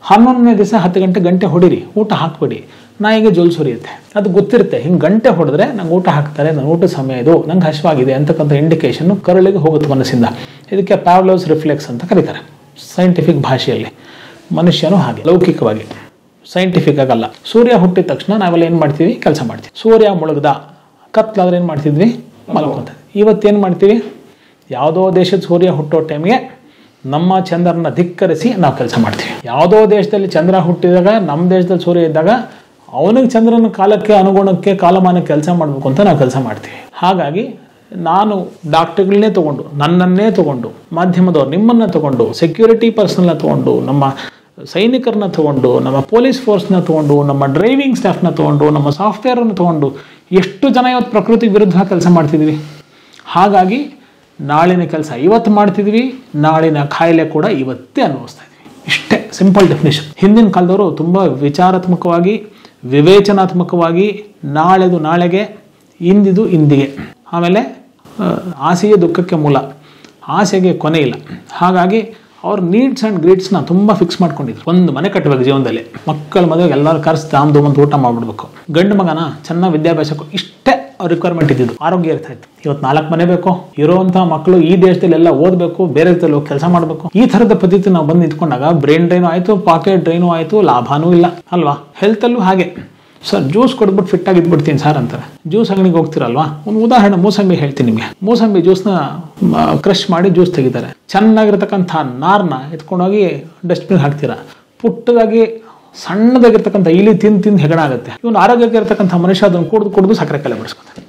ಹನ್ನೊಂದನೇ ದಿವಸ ಹತ್ತು ಗಂಟೆ ಗಂಟೆ ಹೊಡಿರಿ ಊಟ ಹಾಕ್ಬೇಡಿ ನಾಯಿಗೆ ಜೋಲ್ ಸುರಿಯುತ್ತೆ ಅದು ಗೊತ್ತಿರುತ್ತೆ ಹಿಂಗೆ ಗಂಟೆ ಹೊಡೆದ್ರೆ ನಂಗೆ ಊಟ ಹಾಕ್ತಾರೆ ನನ್ನ ಊಟ ಸಮಯ ಇದು ನಂಗೆ ಹಸಿವಾಗಿದೆ ಅಂತಕ್ಕಂಥ ಇಂಡಿಕೇಶನ್ ಕರಳಿಗೆ ಹೋಗುತ್ತೆ ಮನಸ್ಸಿಂದ ಇದಕ್ಕೆ ಪ್ಯಾವ್ಲೋಸ್ ರಿಫ್ಲೆಕ್ಸ್ ಅಂತ ಕರೀತಾರೆ ಸೈಂಟಿಫಿಕ್ ಭಾಷೆಯಲ್ಲಿ ಮನುಷ್ಯನು ಹಾಗೆ ಲೌಕಿಕವಾಗಿ ಸೈಂಟಿಫಿಕ್ ಆಗಲ್ಲ ಸೂರ್ಯ ಹುಟ್ಟಿದ ತಕ್ಷಣ ನಾವೆಲ್ಲ ಏನು ಮಾಡ್ತೀವಿ ಕೆಲಸ ಮಾಡ್ತೀವಿ ಸೂರ್ಯ ಮುಳುಗ್ದ ಕತ್ಲಾದ್ರೆ ಏನು ಮಾಡ್ತಿದ್ವಿ ಮಲ್ಕೊಂತ ಇವತ್ತೇನು ಮಾಡ್ತೀವಿ ಯಾವುದೋ ದೇಶದ ಸೂರ್ಯ ಹುಟ್ಟೋ ಟೈಮ್ಗೆ ನಮ್ಮ ಚಂದ್ರನ ಧಿಕ್ಕರಿಸಿ ನಾವು ಕೆಲಸ ಮಾಡ್ತೀವಿ ಯಾವುದೋ ದೇಶದಲ್ಲಿ ಚಂದ್ರ ಹುಟ್ಟಿದಾಗ ನಮ್ಮ ದೇಶದಲ್ಲಿ ಸೂರ್ಯ ಇದ್ದಾಗ ಅವನಿಗೆ ಚಂದ್ರನ ಕಾಲಕ್ಕೆ ಅನುಗುಣಕ್ಕೆ ಕಾಲಮಾನಕ್ಕೆ ಕೆಲಸ ಮಾಡಬೇಕು ಅಂತ ನಾವು ಕೆಲಸ ಮಾಡ್ತೀವಿ ಹಾಗಾಗಿ ನಾನು ಡಾಕ್ಟರ್ಗಳನ್ನೇ ತಗೊಂಡು ನನ್ನನ್ನೇ ತಗೊಂಡು ಮಾಧ್ಯಮದವ್ರು ನಿಮ್ಮನ್ನ ತಗೊಂಡು ಸೆಕ್ಯೂರಿಟಿ ಪರ್ಸನ್ನ ತಗೊಂಡು ನಮ್ಮ ಸೈನಿಕರನ್ನ ತಗೊಂಡು ನಮ್ಮ ಪೊಲೀಸ್ ಫೋರ್ಸ್ನ ತಗೊಂಡು ನಮ್ಮ ಡ್ರೈವಿಂಗ್ ಸ್ಟಾಫ್ನ ತಗೊಂಡು ನಮ್ಮ ಸಾಫ್ಟ್ವೇರನ್ನು ತಗೊಂಡು ಎಷ್ಟು ಜನ ಇವತ್ತು ಪ್ರಕೃತಿ ವಿರುದ್ಧ ಕೆಲಸ ಮಾಡ್ತಿದ್ವಿ ಹಾಗಾಗಿ ನಾಳಿನ ಕೆಲಸ ಇವತ್ತು ಮಾಡ್ತಿದ್ವಿ ನಾಳಿನ ಕಾಯಿಲೆ ಕೂಡ ಇವತ್ತೇ ಅನುಭವಿಸ್ತಾ ಇದ್ವಿ ಇಷ್ಟೇ ಸಿಂಪಲ್ ಡೆಫಿನೇಷನ್ ಹಿಂದಿನ ಕಾಲದವರು ತುಂಬ ವಿಚಾರಾತ್ಮಕವಾಗಿ ವಿವೇಚನಾತ್ಮಕವಾಗಿ ನಾಳೆದು ನಾಳೆಗೆ ಇಂದಿದು ಇಂದಿಗೆ ಆಮೇಲೆ ಆ, ಆಸೆಯೇ ದುಃಖಕ್ಕೆ ಮೂಲ ಆಸೆಗೆ ಕೊನೆ ಇಲ್ಲ ಹಾಗಾಗಿ ಅವ್ರ ನೀಡ್ಸ್ ಆ್ಯಂಡ್ ಗ್ರೀಡ್ಸ್ನ ತುಂಬ ಫಿಕ್ಸ್ ಮಾಡ್ಕೊಂಡಿದ್ರು ಒಂದು ಮನೆ ಕಟ್ಟಬೇಕು ಜೀವನದಲ್ಲಿ ಮಕ್ಕಳ ಮದುವೆಗೆ ಎಲ್ಲರೂ ಕರೆಸಿ ತಾಮ್ ಅಂತ ಊಟ ಮಾಡ್ಬಿಡ್ಬೇಕು ಗಂಡು ಮಗನ ಚೆನ್ನಾಗಿ ವಿದ್ಯಾಭ್ಯಾಸ ಕೊ- ಇಷ್ಟೇ ರಿಕ್ವೈರ್ಮೆಂಟ್ ಇದ್ದಿದ್ದು ಆರೋಗ್ಯ ಇರ್ತಾ ಇತ್ತು ಇವತ್ತು ನಾಲ್ಕು ಮನೆ ಬೇಕು ಇರುವಂತಹ ಮಕ್ಕಳು ಈ ದೇಶದಲ್ಲಿ ಎಲ್ಲ ಓದಬೇಕು ಬೇರೆ ದೇಶದಲ್ಲಿ ಹೋಗಿ ಕೆಲಸ ಮಾಡಬೇಕು ಈ ಥರದ ಪದ್ಧತಿ ನಾವು ಬಂದು ನಿಂತ್ಕೊಂಡಾಗ ಬ್ರೈನ್ ಡ್ರೈನು ಆಯಿತು ಪಾಕೆಟ್ ಡ್ರೈನು ಆಯಿತು ಲಾಭನೂ ಇಲ್ಲ ಅಲ್ವಾ ಹೆಲ್ತಲ್ಲೂ ಹಾಗೆ ಸರ್ ಜ್ಯೂಸ್ ಕೊಟ್ಬಿಟ್ಟು ಫಿಟ್ ಆಗಿ ಇದ್ಬಿಡ್ತೀನಿ ಸರ್ ಅಂತಾರೆ ಜ್ಯೂಸ್ ಅಂಗಡಿಗೆ ಹೋಗ್ತಿರಲ್ವಾ ಒಂದು ಉದಾಹರಣೆ ಮೂಸಂಬಿ ಹೇಳ್ತೀನಿ ನಿಮಗೆ ಮೂಸಂಬಿ ಜ್ಯೂಸ್ನ ಕ್ರಶ್ ಮಾಡಿ ಜ್ಯೂಸ್ ತೆಗಿತಾರೆ ಚೆನ್ನಾಗಿರ್ತಕ್ಕಂಥ ನಾರ್ನ ಎತ್ಕೊಂಡೋಗಿ ಡಸ್ಟ್ಬಿನ್ ಹಾಕ್ತೀರಾ ಪುಟ್ಟದಾಗಿ ಸಣ್ಣದಾಗಿರ್ತಕ್ಕಂಥ ಇಲಿ ತಿಂದು ತಿಂದು ಹೆಗಣ ಆಗುತ್ತೆ ಇವನು ಆರೋಗ್ಯಕ್ಕೆ ಇರ್ತಕ್ಕಂಥ ಮನುಷ್ಯ ಅದನ್ನು ಕುಡಿದು ಕುಡಿದು ಸಕ್ಕರೆ ಕಾಯಿಲೆ ಬಿಡಿಸ್ಕೊತಾರೆ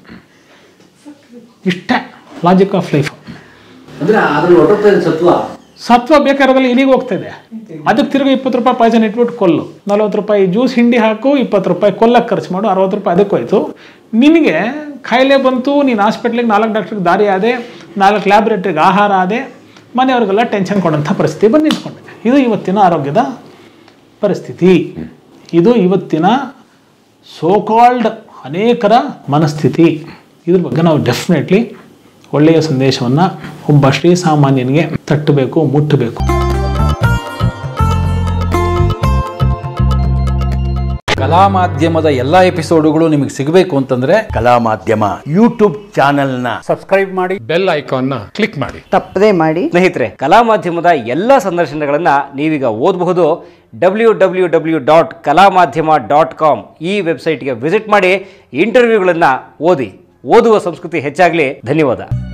ಇಷ್ಟೇ ಲಾಜಿಕ್ ಆಫ್ ಲೈಫ್ ಅಂದ್ರೆ ಅದ್ರಲ್ಲಿ ಹೊರಟೋಗ್ತಾ ಇದೆ ಸತ್ವ ಸತ್ವ ಬೇಕಾದ್ರಲ್ಲಿ ಇಲ್ಲಿಗೆ ಹೋಗ್ತಾ ಇದೆ ಅದಕ್ಕೆ ತಿರುಗಿ ಇಪ್ಪತ್ತು ರೂಪಾಯಿ ಪಾಯ್ಸನ್ ಇಟ್ಬಿಟ್ಟು ಕೊಲ್ಲು ನಲ್ವತ್ತು ರೂಪಾಯಿ ಜ್ಯೂಸ್ ಹಿಂಡಿ ಹಾಕು ಇಪ್ಪತ್ತು ರೂಪಾಯಿ ಕೊಲ್ಲಕ್ಕೆ ಖರ್ಚು ಮಾಡು ಅರವತ್ತು ರೂಪಾಯಿ ಅದಕ್ಕೆ ಹೋಯ್ತು ನಿನಗೆ ಕಾಯಿಲೆ ಬಂತು ನೀನು ಹಾಸ್ಪಿಟ್ಲಿಗೆ ನಾಲ್ಕು ಡಾಕ್ಟ್ರಿಗೆ ದಾರಿ ಆದೆ ನಾಲ್ಕು ಲ್ಯಾಬ್ರೇಟ್ರಿಗೆ ಆಹಾರ ಆದೆ ಮನೆಯವ್ರಿಗೆಲ್ಲ ಟೆನ್ಷನ್ ಕೊಡೋಂಥ ಪರಿಸ್ಥಿತಿ ಬಂದು ನಿಂತ್ಕೊಂಡಿದೆ ಇದು ಇವತ್ತಿನ ಆರೋಗ್ಯದ ಪರಿಸ್ಥಿತಿ ಇದು ಇವತ್ತಿನ ಸೋಕಾಲ್ಡ್ ಅನೇಕರ ಮನಸ್ಥಿತಿ ಇದ್ರ ಬಗ್ಗೆ ನಾವು ಡೆಫಿನೆಟ್ಲಿ ಒಳ್ಳೆಯ ಸಂದೇಶವನ್ನು ಒಬ್ಬ ಶ್ರೀಸಾಮಾನ್ಯನಿಗೆ ತಟ್ಟಬೇಕು ಮುಟ್ಟಬೇಕು ಕಲಾ ಮಾಧ್ಯಮದ ಎಲ್ಲ ಎಪಿಸೋಡುಗಳು ನಿಮಗೆ ಸಿಗಬೇಕು ಅಂತಂದ್ರೆ ಕಲಾ ಮಾಧ್ಯಮ ಯೂಟ್ಯೂಬ್ ಚಾನೆಲ್ನ ಬೆಲ್ ಐಕಾನ್ನ ಕ್ಲಿಕ್ ಮಾಡಿ ತಪ್ಪದೇ ಮಾಡಿ ಸ್ನೇಹಿತರೆ ಕಲಾ ಮಾಧ್ಯಮದ ಎಲ್ಲ ಸಂದರ್ಶನಗಳನ್ನು ನೀವೀಗ ಓದಬಹುದು ಡಬ್ಲ್ಯೂ ಡಬ್ಲ್ಯೂ ಡಬ್ಲ್ಯೂ ಡಾಟ್ ಕಲಾ ಮಾಧ್ಯಮ ಡಾಟ್ ಕಾಮ್ ಈ ವೆಬ್ಸೈಟ್ಗೆ ವಿಸಿಟ್ ಮಾಡಿ ಇಂಟರ್ವ್ಯೂಗಳನ್ನು ಓದಿ ಓದುವ ಸಂಸ್ಕೃತಿ ಹೆಚ್ಚಾಗಲಿ ಧನ್ಯವಾದ